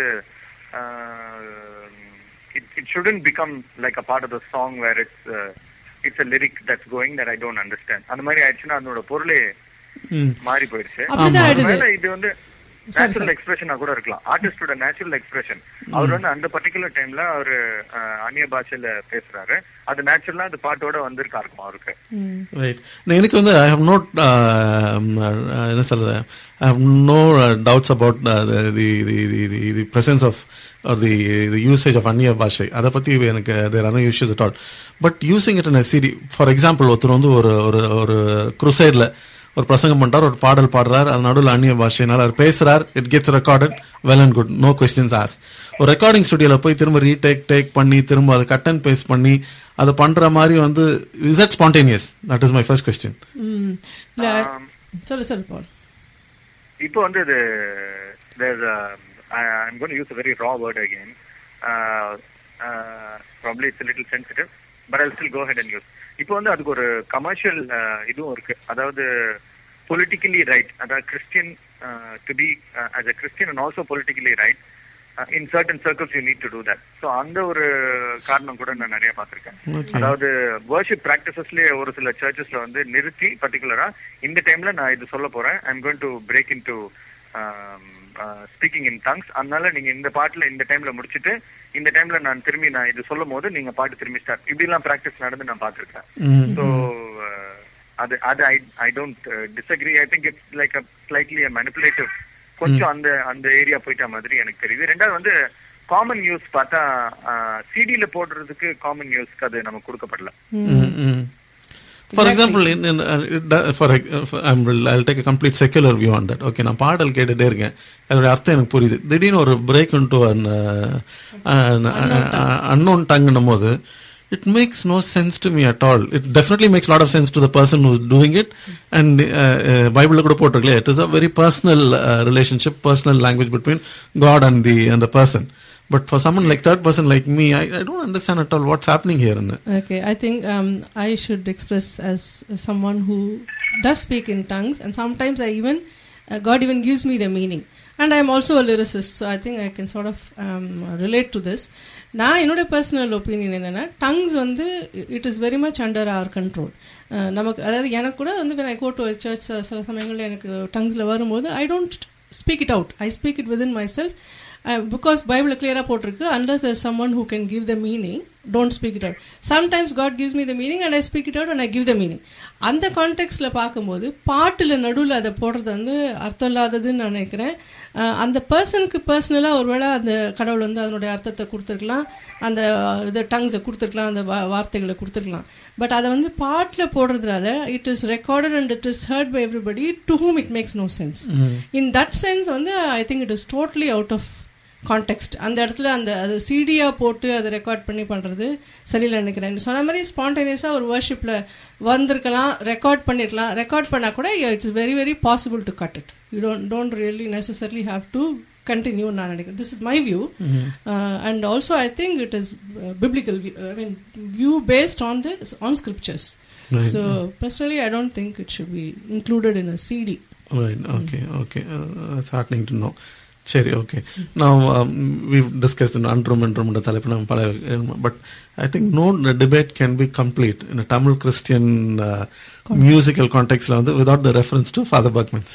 E: it it shouldn't become like a part of the song where it's it's a lyric that's going that I don't understand அந்த மாதிரி ஆயிடுச்சுன்னா அதனோட பொருளே மாறி போயிடுச்சு
B: அப்படிதான் ஆயிடுது
E: அதனால இது வந்து நேச்சுரல் எக்ஸ்பிரஷனா கூட இருக்கலாம் ஆர்டிஸ்டோட நேச்சுரல் எக்ஸ்பிரஷன் அவர் வந்து அந்த பர்டிகுலர் டைம்ல அவரு அஹ், அந்நிய பாஷையில பேசுறாரு அது நேச்சுரலா அந்த பாட்டோட வந்திருக்கா இருக்கும் அவருக்கு
C: ரைட் எனக்கு வந்து ஐ ஹவ் நோட் என்ன சொல்றது I have no doubts about the the the presence of or the the usage of அந்நிய பாஷை அதை பற்றி எனக்கு there are uses at all but using it in CD for example ஒருத்தர் வந்து ஒரு ஒரு ஒரு குருசைடில் ஒரு பிரசங்கம் பண்றார் ஒரு பாடல் பாடுறார் அது நடுவில் அந்நிய பாஷையினால அவர் பேசுறார் it gets recorded well and good no questions as ஒரு ரெக்கார்டிங் ஸ்டுடியோல போய் திரும்ப ரீடேக் டேக் பண்ணி திரும்ப அதை கட் அண்ட் பேஸ்ட் பண்ணி அதை பண்ற மாதிரி வந்து is that spontaneous that is my first question
B: hmm இல்ல சொல்லு சொல்லு பால்
E: இப்போ வந்து இது there's a I, I'm going to use a very raw word again. Uh, uh, probably it's a little sensitive, but I'll still go ahead and use. இப்போ வந்து அதுக்கு ஒரு கமர்ஷியல் இதுவும் இருக்கு அதாவது பொலிட்டிக்கலி ரைட் அதாவது Christian to be as a Christian and also politically right in certain circles you need to do that so அந்த ஒரு காரணம் கூட நான் நிறைய பார்த்திருக்கேன் அதாவது வர்ஷிப் பிராக்டிசஸ்லயே ஒரு சில சர்ச்சஸ்ல வந்து நிறுத்தி பர்டிகுலரா இந்த டைம்ல நான் இது சொல்ல போறேன் I'm going to break in to speaking in tongues அதனால நீங்க இந்த பாட்டுல இந்த டைம்ல முடிச்சிட்டு இந்த டைம்ல நான் திரும்பி நான் இது சொல்லும் போது நீங்க பாட்டு திரும்பி ஸ்டார்ட் இப்படி எல்லாம் பிராக்டிஸ் நடந்து நான் பார்த்திருக்கேன் ஸோ அது அது I I don't disagree I think it's like a slightly manipulative கொஞ்சம் அந்த அந்த ஏரியா போயிட்ட மாதிரி எனக்கு தெரியுது ரெண்டாவது வந்து காமன் நியூஸ் பார்த்தா சிடில போடுறதுக்கு காமன் நியூஸ்க்கு அது நமக்கு கொடுக்கப்படல
C: for example for I'll take complete secular view on that okay நான் பாடல் கேட்டுட்டே இருக்கேன் அதோட அர்த்தம் எனக்கு புரியுது திடீர்னு ஒரு பிரேக் இன்டு அன்னோன் டங்குன்னும் போது it makes no sense to me at all. It definitely makes a lot of sense to the person who's doing it. And uh, uh, Bible கூட போட்டிருக்கல it is a very personal uh, relationship, personal language between God and the and the person. But for someone like third person like me, I, I don't understand at all what's happening here. In it.
B: Okay, I think um, I should express as someone who does speak in tongues, and sometimes I even uh, God even gives me the meaning. And I'm also a lyricist, so I think I can sort of um, relate to this. நான் என்னோட பர்சனல் ஒப்பீனியன் என்னென்னா டங்ஸ் வந்து it is very much under our control நமக்கு அதாவது எனக்கு கூட வந்து when I go to a church சில சில சமயங்களில் எனக்கு டங்ஸில் வரும்போது I don't speak it out I speak it within myself because பைபிளில் கிளியராக போட்டிருக்கு அண்டர்ஸ் there's someone who can give the meaning don't speak it out sometimes god gives me the meaning and i speak it out and i give the meaning அந்த கான்டெக்ட்ல பார்க்கும்போது பாட்டில் நடுவில் அதை போடுறது வந்து அர்த்தம் இல்லாததுன்னு நான் நினைக்கிறேன் அஹ் அந்த பர்சனுக்கு பர்சனலாக ஒருவேளை அந்த கடவுள் வந்து அதனுடைய அர்த்தத்தை கொடுத்துருக்கலாம் அந்த இதை டங்ஸை கொடுத்துருக்கலாம் அந்த வா- வார்த்தைகளை கொடுத்துருக்கலாம் பட் அதை வந்து பாட்டில் போடுறதுனால it is recorded and it is heard by everybody to whom it makes no sense in that sense வந்து I think it is totally out of context அந்த இடத்துல அந்த அது சிடியாக போட்டு அதை ரெக்கார்ட் பண்ணி பண்ணுறது சரியில்லை நினைக்கிறேன் நீ சொன்ன மாதிரி ஸ்பான்டேனியஸாக ஒரு வர்ஷிப்பில் வந்திருக்கலாம் ரெக்கார்ட் பண்ணிருக்கலாம் ரெக்கார்ட் பண்ணால் கூட it's very very possible to cut it you don't don't really necessarily have to continue நான் நினைக்கிறேன் this is my view and also I think it is biblical I mean view based on the on scriptures so personally I don't think it should be included in a CD
C: Right. Okay. Okay. Uh, it's heartening to know. சரி ஓகே நான் வீவ் டிஸ்கஸ்ட் அன்றும் என்றும் தலைப்பு நம்ம பல but I think no debate can be complete in Tamil Christian musical கான்டெக்ட்ல வந்து without the reference to Father Berchmans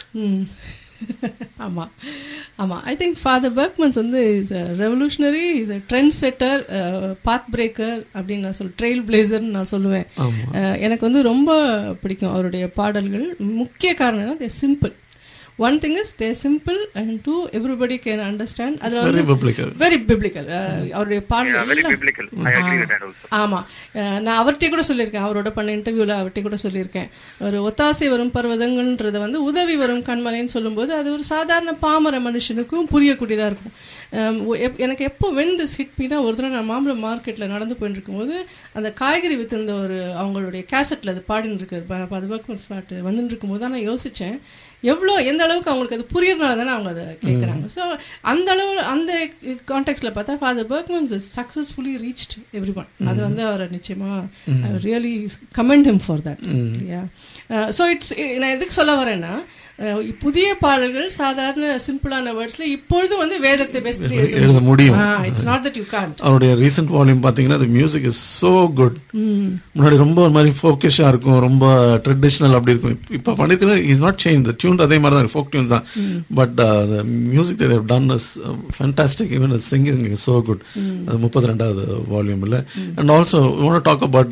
B: ஆமாம் ஆமாம் ஐ திங்க் ஃபாதர் பர்க்மன்ஸ் வந்து is a revolutionary is a trend setter path breaker அப்படின்னு நான் சொல் ட்ரெயில் பிளேசர்னு நான் சொல்லுவேன் அஹ், எனக்கு வந்து ரொம்ப பிடிக்கும் அவருடைய பாடல்கள் முக்கிய காரணம் என்ன they simple one thing is they simple and to everybody can understand அது
C: வெரி
B: வந்து
C: biblical
B: வெரி பிப்ளிக்கல் அவருடைய
E: வெரி
B: பாடல்கள்
E: biblical I agree with that also
B: ஆமாம் அஹ் நான் அவர்கிட்ட கூட சொல்லியிருக்கேன் அவரோட பண்ண இன்டர்வியூவில் அவர்கிட்ட கூட சொல்லியிருக்கேன் ஒரு ஒத்தாசை வரும் பர்வதங்கள்ன்றதை வந்து உதவி வரும் கண்மலைன்னு சொல்லும்போது அது ஒரு சாதாரண பாமர மனுஷனுக்கும் புரியக்கூடியதாக இருக்கும் அஹ் ஒ- எப்- எனக்கு எப்போ வென் திஸ் ஹிட் மீனா ஒரு தடவை நான் மாம்பழம் மார்க்கெட்டில் நடந்து போயிட்டு இருக்கும்போது அந்த காய்கறி வித்திருந்த ஒரு அவங்களுடைய கேசட்டில் அது பாடின்னு இருக்கு அது பக்கம் ஸ்பாட் வந்துட்டு இருக்கும்போது தான் நான் யோசித்தேன் எவ்வளோ எந்த அளவுக்கு அவங்களுக்கு அது புரியறதுனால தானே அவங்க அதை கேட்குறாங்க ஸோ அந்த அளவு அந்த கான்டெக்ட்ல பார்த்தா Father Berchmans successfully reached everyone அது வந்து அவரை நிச்சயமாக really commend him for that இல்லையா ஸோ இட்ஸ் நான் எதுக்கு சொல்ல வரேன்னா அஹ், புதிய பாடல்கள் சாதாரண சிம்பிளான வேர்ட்ஸ்ல இப்பொழுது வந்து வேதத்தை பேஸ் பண்ணி
C: எழுத முடியும்.
B: It's not that you can't
C: அவருடைய ரீசெண்ட் வால்யூம் பார்த்தீங்கன்னா the music is so good முன்னாடி ரொம்ப ஒரு மாதிரி ஃபோக்கஸாக இருக்கும் ரொம்ப ட்ரெடிஷ்னல் அப்படி இருக்கும் இப்ப- இப்போ பண்ணிருக்கிறது இஸ் நாட் சேஞ்ச் டியூன் அதே மாதிரி தான் ஃபோக் டியூன் தான் but the music they've done is fantastic even singing is so good அது முப்பத்தி ரெண்டாவது வால்யூம் இல்லை and also one talk about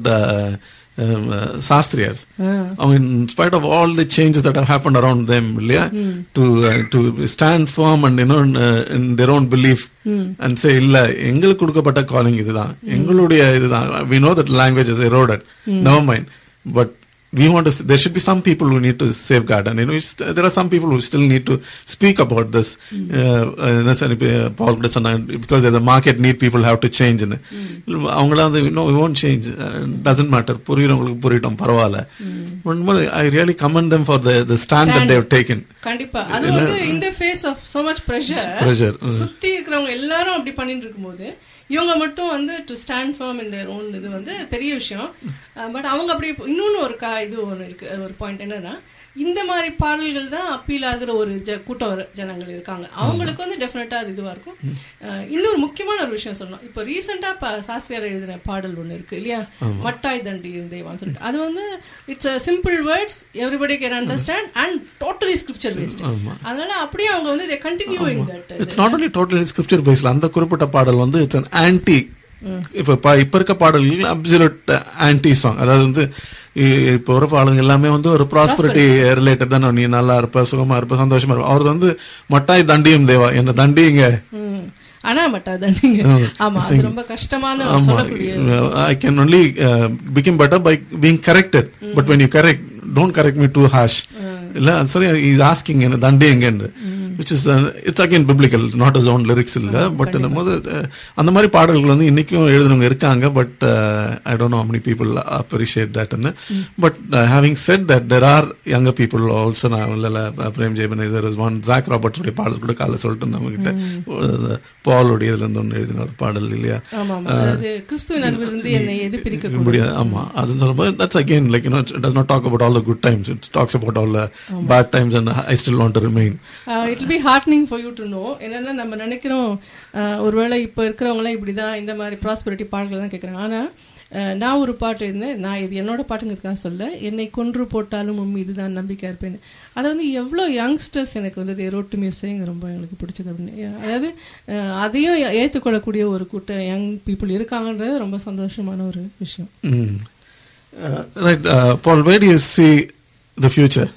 C: சாஸ்திரியார்ஸ் I mean, in spite of all the changes that have happened around them, இல்லையா to uh, to stand firm and you know uh, in their own belief and say இல்ல எங்களுக்கு கொடுக்கப்பட்ட காலிங் இதுதான் எங்களுடைய இதுதான் we know that language is eroded never mind but we want to s- there should be some people who need to safeguard and you know st- there are some people who still need to speak about this uh, uh, என்ன சரி, இப்ப Paul கூட சொன்னாங்க because there's a market need people have to change ன்னு. அவங்களாம் வந்து no we won't change uh, doesn't matter புரியுறவங்களுக்கு புரியட்டும் பரவாயில்ல I really commend them for the the stand that they have taken
B: கண்டிப்பா அது வந்து இந்த phase of so much pressure
C: Pressure, ம்.
B: சுத்தி இருக்கிறவங்க எல்லாரும் அப்படி பண்ணிட்டு இருக்கும்போது இவங்க மட்டும் வந்து டு ஸ்டாண்ட் ஃபார்ம் இந்த ஓன் இது வந்து பெரிய விஷயம் பட் அவங்க அப்படி இன்னொன்னு ஒரு கா இது ஒன்று இருக்கு ஒரு பாயிண்ட் என்னன்னா இந்த மாதிரி பாடல்கள் தான் அப்பீல் ஆகுற ஒரு ஜ கூட்டம் வர- ஜனங்கள் இருக்காங்க அவங்களுக்கு வந்து டெஃபினட்டா அது இதுவா இருக்கும் அஹ், இன்னொரு முக்கியமான ஒரு விஷயம் சொல்லணும் இப்போ ரீசெண்டா இப்போ சாஸ்திரியார் எழுதின பாடல் ஒன்று இருக்கு இல்லையா மட்டாய் தண்டி தேவான்னு சொல்லிட்டு அது வந்து it's simple words everybody can understand and totally scripture based அதனால அப்படியே அவங்க வந்து இதை continuing that
C: it's not only totally scripture பேஸ்ல அந்த குறிப்பிட்ட பாடல் வந்து இட்ஸ் an ஆன்டி இப்ப ப- இப்ப இருக்க பாடல்கள் அப்சல்யூட் ஆன்டி சாங் அதாவது வந்து இ- இப்ப வர பாடல்கள் எல்லாமே வந்து ஒரு ப்ராஸ்பரிட்டி ரிலேட்டட் தானே நீ நல்லா இருப்ப சுகமா இருப்ப சந்தோஷமா இருப்ப அவர் வந்து மட்டாய் தண்டியும் தேவா என்ன தண்டிங்க
B: ஆனா மட்டா தண்டிங்க ஆமா அது ரொம்ப கஷ்டமான சொல்லக்கூடிய
C: I can only become better by being corrected but when you correct don't correct me too harsh இல்ல சரி இஸ் ஆஸ்கிங் என்ன தண்டிங்க which is it's again biblical not is own lyrics இல்ல பட் போது அந்த மாதிரி பாடல்கள் வந்து இன்னைக்கும் எழுதுனவங்க இருக்காங்க but I don't know many people appreciate that but having said that there are younger people also நான் இல்ல Prem Jebanesar one Jack Roberts உடைய பாடல் கூட காலைல சொல்லிட்டு நம்ம கிட்ட பாலுடைய இதுல இருந்து ஒன்று எழுதின ஒரு பாடல் இல்லையா
B: ஆமா ஆமா அதாவது கிறிஸ்துவின் அன்பிலிருந்து என்னை எது பிரிக்க
C: முடியாது ஆமா அதுன்னு சொல்லும்போது that's again like you know does not talk about all the good times it talks about all the bad times and I still want to remain
B: it be heartening for you to know என்னன்னா நம்ம நினைக்கிறோம் ஆஹ், ஒருவேளை இப்போ இருக்கிறவங்களாம் இப்படி தான் இந்த மாதிரி ப்ராஸ்பரிட்டி பாடல்கள் தான் கேட்குறாங்க ஆனால் நான் ஒரு பாட்டு இருந்தேன் நான் இது என்னோட பாட்டுங்கிறதுக்காக சொல்ல என்னை கொன்று போட்டாலும் உண்மை இதுதான் நம்பிக்கை இருப்பேன் அதை வந்து எவ்வளோ யங்ஸ்டர்ஸ் எனக்கு வந்து ரோட்டு மியூசிக் ரொம்ப எனக்கு பிடிச்சது அப்படின்னு அதாவது ஆஹ், அதையும் ஏற்றுக்கொள்ளக்கூடிய ஒரு கூட்டம் யங் பீப்புள் இருக்காங்கன்றது ரொம்ப சந்தோஷமான ஒரு விஷயம்
C: right ball where you see the future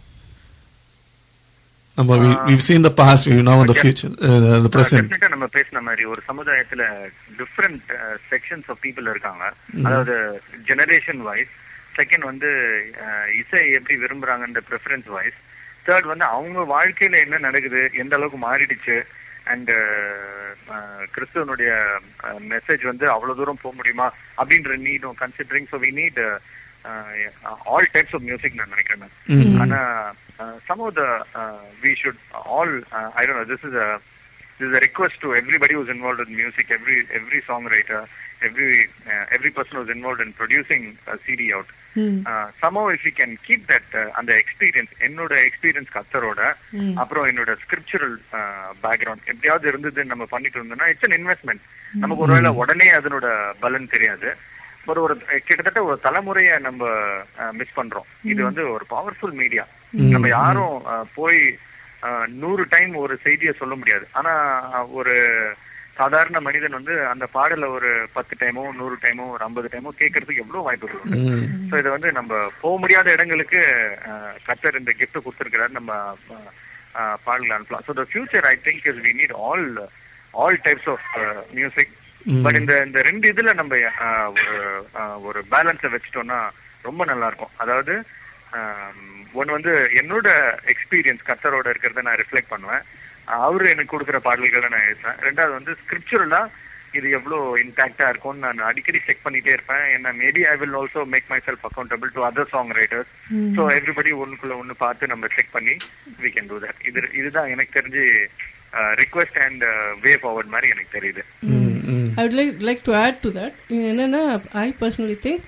C: நம்ம we've seen the past we now in the future uh, the present
E: டெஃபினட்டா நம்ம பேசின மாதிரி ஒரு சமுதாயத்துல டிஃப்ரெண்ட் செக்ஷன்ஸ் ஆஃப் பீப்புள் இருக்காங்க அதாவது ஜெனரேஷன் வைஸ் செகண்ட் வந்து அஹ், இசை எப்படி விரும்புறாங்கன்ற ப்ரிஃபரன்ஸ் வைஸ் தேர்ட் வந்து அவங்க வாழ்க்கையில என்ன நடக்குது எந்த அளவுக்கு மாறிடுச்சு அண்ட் கிறிஸ்துவனுடைய மெசேஜ் வந்து அவ்வளவு தூரம் போக முடியுமா அப்படின்ற நீடும் considering so we need all types of music நான் நினைக்கிறேன் ஆனா some of the we should all I don't this is this is a request to everybody who's involved in music, every every songwriter, every uh, every person who's involved in producing a CD out. Uh, somehow if we can keep that uh, அந்த எக்ஸ்பீரியன்ஸ் என்னோட எக்ஸ்பீரியன்ஸ் கத்தரோட அப்புறம் என்னோட ஸ்கிரிப்சுரல் பேக்ரவுண்ட் எப்படியாவது இருந்தது நம்ம பண்ணிட்டு இருந்தோம்னா இட்ஸ் அன் இன்வெஸ்ட்மெண்ட் நமக்கு ஒருவேளை உடனே அதனோட பலன் தெரியாது ஒரு ஒரு கிட்டத்தட்ட ஒரு தலைமுறைய நம்ம மிஸ் பண்றோம் இது வந்து ஒரு பவர்ஃபுல் மீடியா நம்ம யாரும் அஹ், போய் அஹ், நூறு டைம் ஒரு செய்தியை சொல்ல முடியாது ஆனா அஹ், ஒரு சாதாரண மனிதன் வந்து அந்த பாடல ஒரு பத்து டைமோ நூறு டைமோ ஒரு ஐம்பது டைமோ கேட்கறதுக்கு எவ்வளவு வாய்ப்புகள் உண்டு சோ இதை வந்து நம்ம போக முடியாத இடங்களுக்கு அஹ், கர்த்தர் இந்த கிஃப்ட் கொடுத்திருக்கிறாரு நம்ம அஹ், அஹ், பாடல்கள் அனுப்பலாம் so the future I think is we need all all types of music but இந்த இந்த ரெண்டு இதுல நம்ம அஹ், ஒரு அஹ், ஒரு பேலன்ஸை வச்சுட்டோம்னா ரொம்ப நல்லா இருக்கும் அதாவது ஒன்னு வந்து என்னோட எக்ஸ்பீரியன்ஸ் கத்தரோட இருக்கிறத நான் ரிஃப்ளெக்ட் பண்ணுவேன் அஹ், அவரு எனக்கு கொடுக்குற பாடல்களை நான் எழுதுவேன் ரெண்டாவது வந்து ஸ்கிரிப்சுரலா இது எவ்வளவு இன்டாக்டா இருக்கும்னு நான் அடிக்கடி செக் பண்ணிட்டே இருப்பேன் என்ன maybe I will also make myself accountable to other song writers so everybody ஒன்னுக்குள்ள ஒன்னு பார்த்து நம்ம செக் பண்ணி வி கேன் டூ தட் இது இதுதான் எனக்கு தெரிஞ்சு ரிக்வெஸ்ட் அண்ட் வே ஃபார்வர்ட் மாதிரி எனக்கு தெரியுது
B: ஐ would like like to add to that என்னன்னா I personally think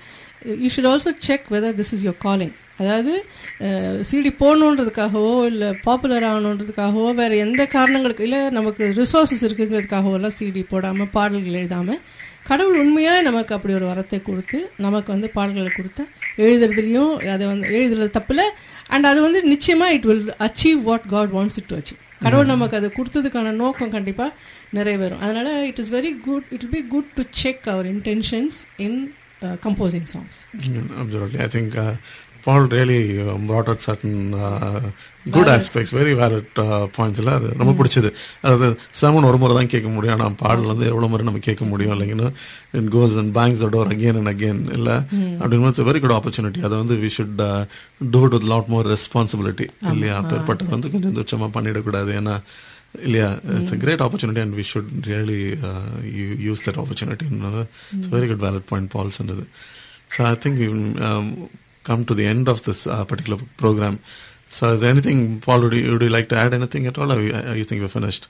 B: you should also check whether this is your calling அதாவது சிடி போடணுன்றதுக்காகவோ இல்லை பாப்புலர் ஆகணுன்றதுக்காகவோ வேறு எந்த காரணங்களுக்கு இல்லை நமக்கு ரிசோர்ஸஸ் இருக்குங்கிறதுக்காகவோலாம் சிடி போடாமல் பாடல்கள் எழுதாமல் கடவுள் உண்மையாக நமக்கு அப்படி ஒரு வரத்தை கொடுத்து நமக்கு வந்து பாடல்களை கொடுத்தா எழுதுறதுலையும் அதை வந்து எழுதுறது தப்பில் அண்ட் அது வந்து நிச்சயமாக it will achieve what God wants it to achieve கடவுள் நமக்கு அது கொடுத்ததுக்கான நோக்கம் கண்டிப்பாக நிறைவேறும் அதனால் it is very good it will be good to check our intentions in composing songs
C: Mm, Absolutely. I think uh, Paul really uh, brought out certain uh, good aspects, very valid uh, points. இல்ல அது ரொம்ப பிடிச்சது அதாவது செமன் ஒரு முறை தான் கேட்க முடியும் ஆனால் பாடல் வந்து எவ்வளோ முறை நம்ம கேட்க முடியும் இல்லைங்கன்னா it goes and bangs the door again and again இல்லை அப்படின்னு இட்ஸ் வெரி குட் ஆப்பர்ச்சுனிட்டி அதை வந்து we should do it with lot more responsibility இல்லையா அப்பேற்பட்டது வந்து கொஞ்சம் துச்சமாக பண்ணிடக்கூடாது ஏன்னா இல்லையா இட்ஸ் a great opportunity and we should really uh, u- use that opportunity it's a very good valid point paul சொன்னது so i think we've um, come to the end of this uh, particular program so is there anything paul would you, would you like to add anything at all or you, uh, you think we're finished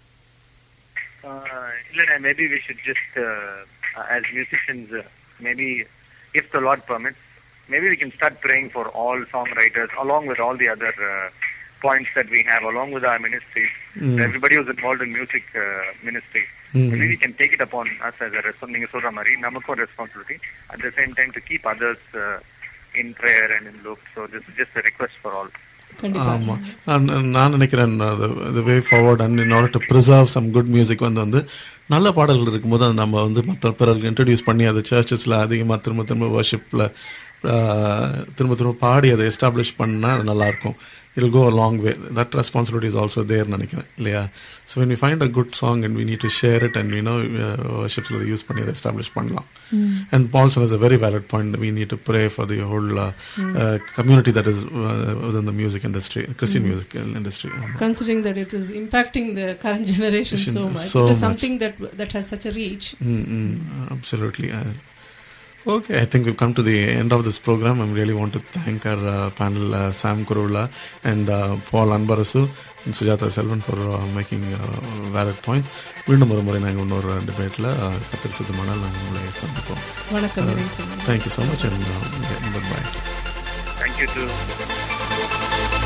E: Uh, இல்ல maybe we should just as musicians maybe if the Lord permits maybe we can start praying for all song writers along with all the other points that we have along with our ministries. Everybody who's involved in music uh, ministry. Maybe we can take it upon us as a res- நீங்க சொல்ற மாதிரி நமக்கும் responsibility. At the same time to keep others uh, in prayer and in loop. So this is just a request for all.
B: கண்டிப்பாக
C: ஆமாம் நான் நான் நினைக்கிறேன் the way forward and in order to preserve some good music வந்து வந்து நல்ல பாடல்கள் இருக்கும்போது அதை நம்ம வந்து மற்ற பிறருக்கு இன்ட்ரடியூஸ் பண்ணி அது சர்ச்சஸில் அதிகமாக திரும்ப திரும்ப வர்ஷிப்பில் திரும்ப திரும்ப பாடி அதை எஸ்டாப்ளிஷ் பண்ணால் நல்லாயிருக்கும் I'll go a long way that responsibility is also there நினைக்கிறேன் இல்லையா so when we find a good song and we need to share it and we know வர்ஷிப்ஸில் அதை யூஸ் பண்ணி அதை எஸ்டாப்ளிஷ் பண்ணலாம் and Paulson is a very valid point we need to pray for the whole community that is within the music industry, Christian music industry.
B: considering that it is impacting the current generation so much.
C: So
B: it is
C: much.
B: something that that has such a reach.
C: Mm, mm, absolutely. Uh, okay, I think we've come to the end of this program. I really want to thank our uh, panel, uh, Sam Kurula and uh, Paul Anbarasu and Sujata Selvan for uh, making uh, valid points. மீண்டும் ஒரு முறை நாங்கள் இன்னொரு டிபேட்டில் கத்திரிச்சதுமானால் நாங்கள் உங்களை சந்திப்போம்
B: வணக்கம் இறைசன்.
C: Thank you so much and bye
E: Thank you too.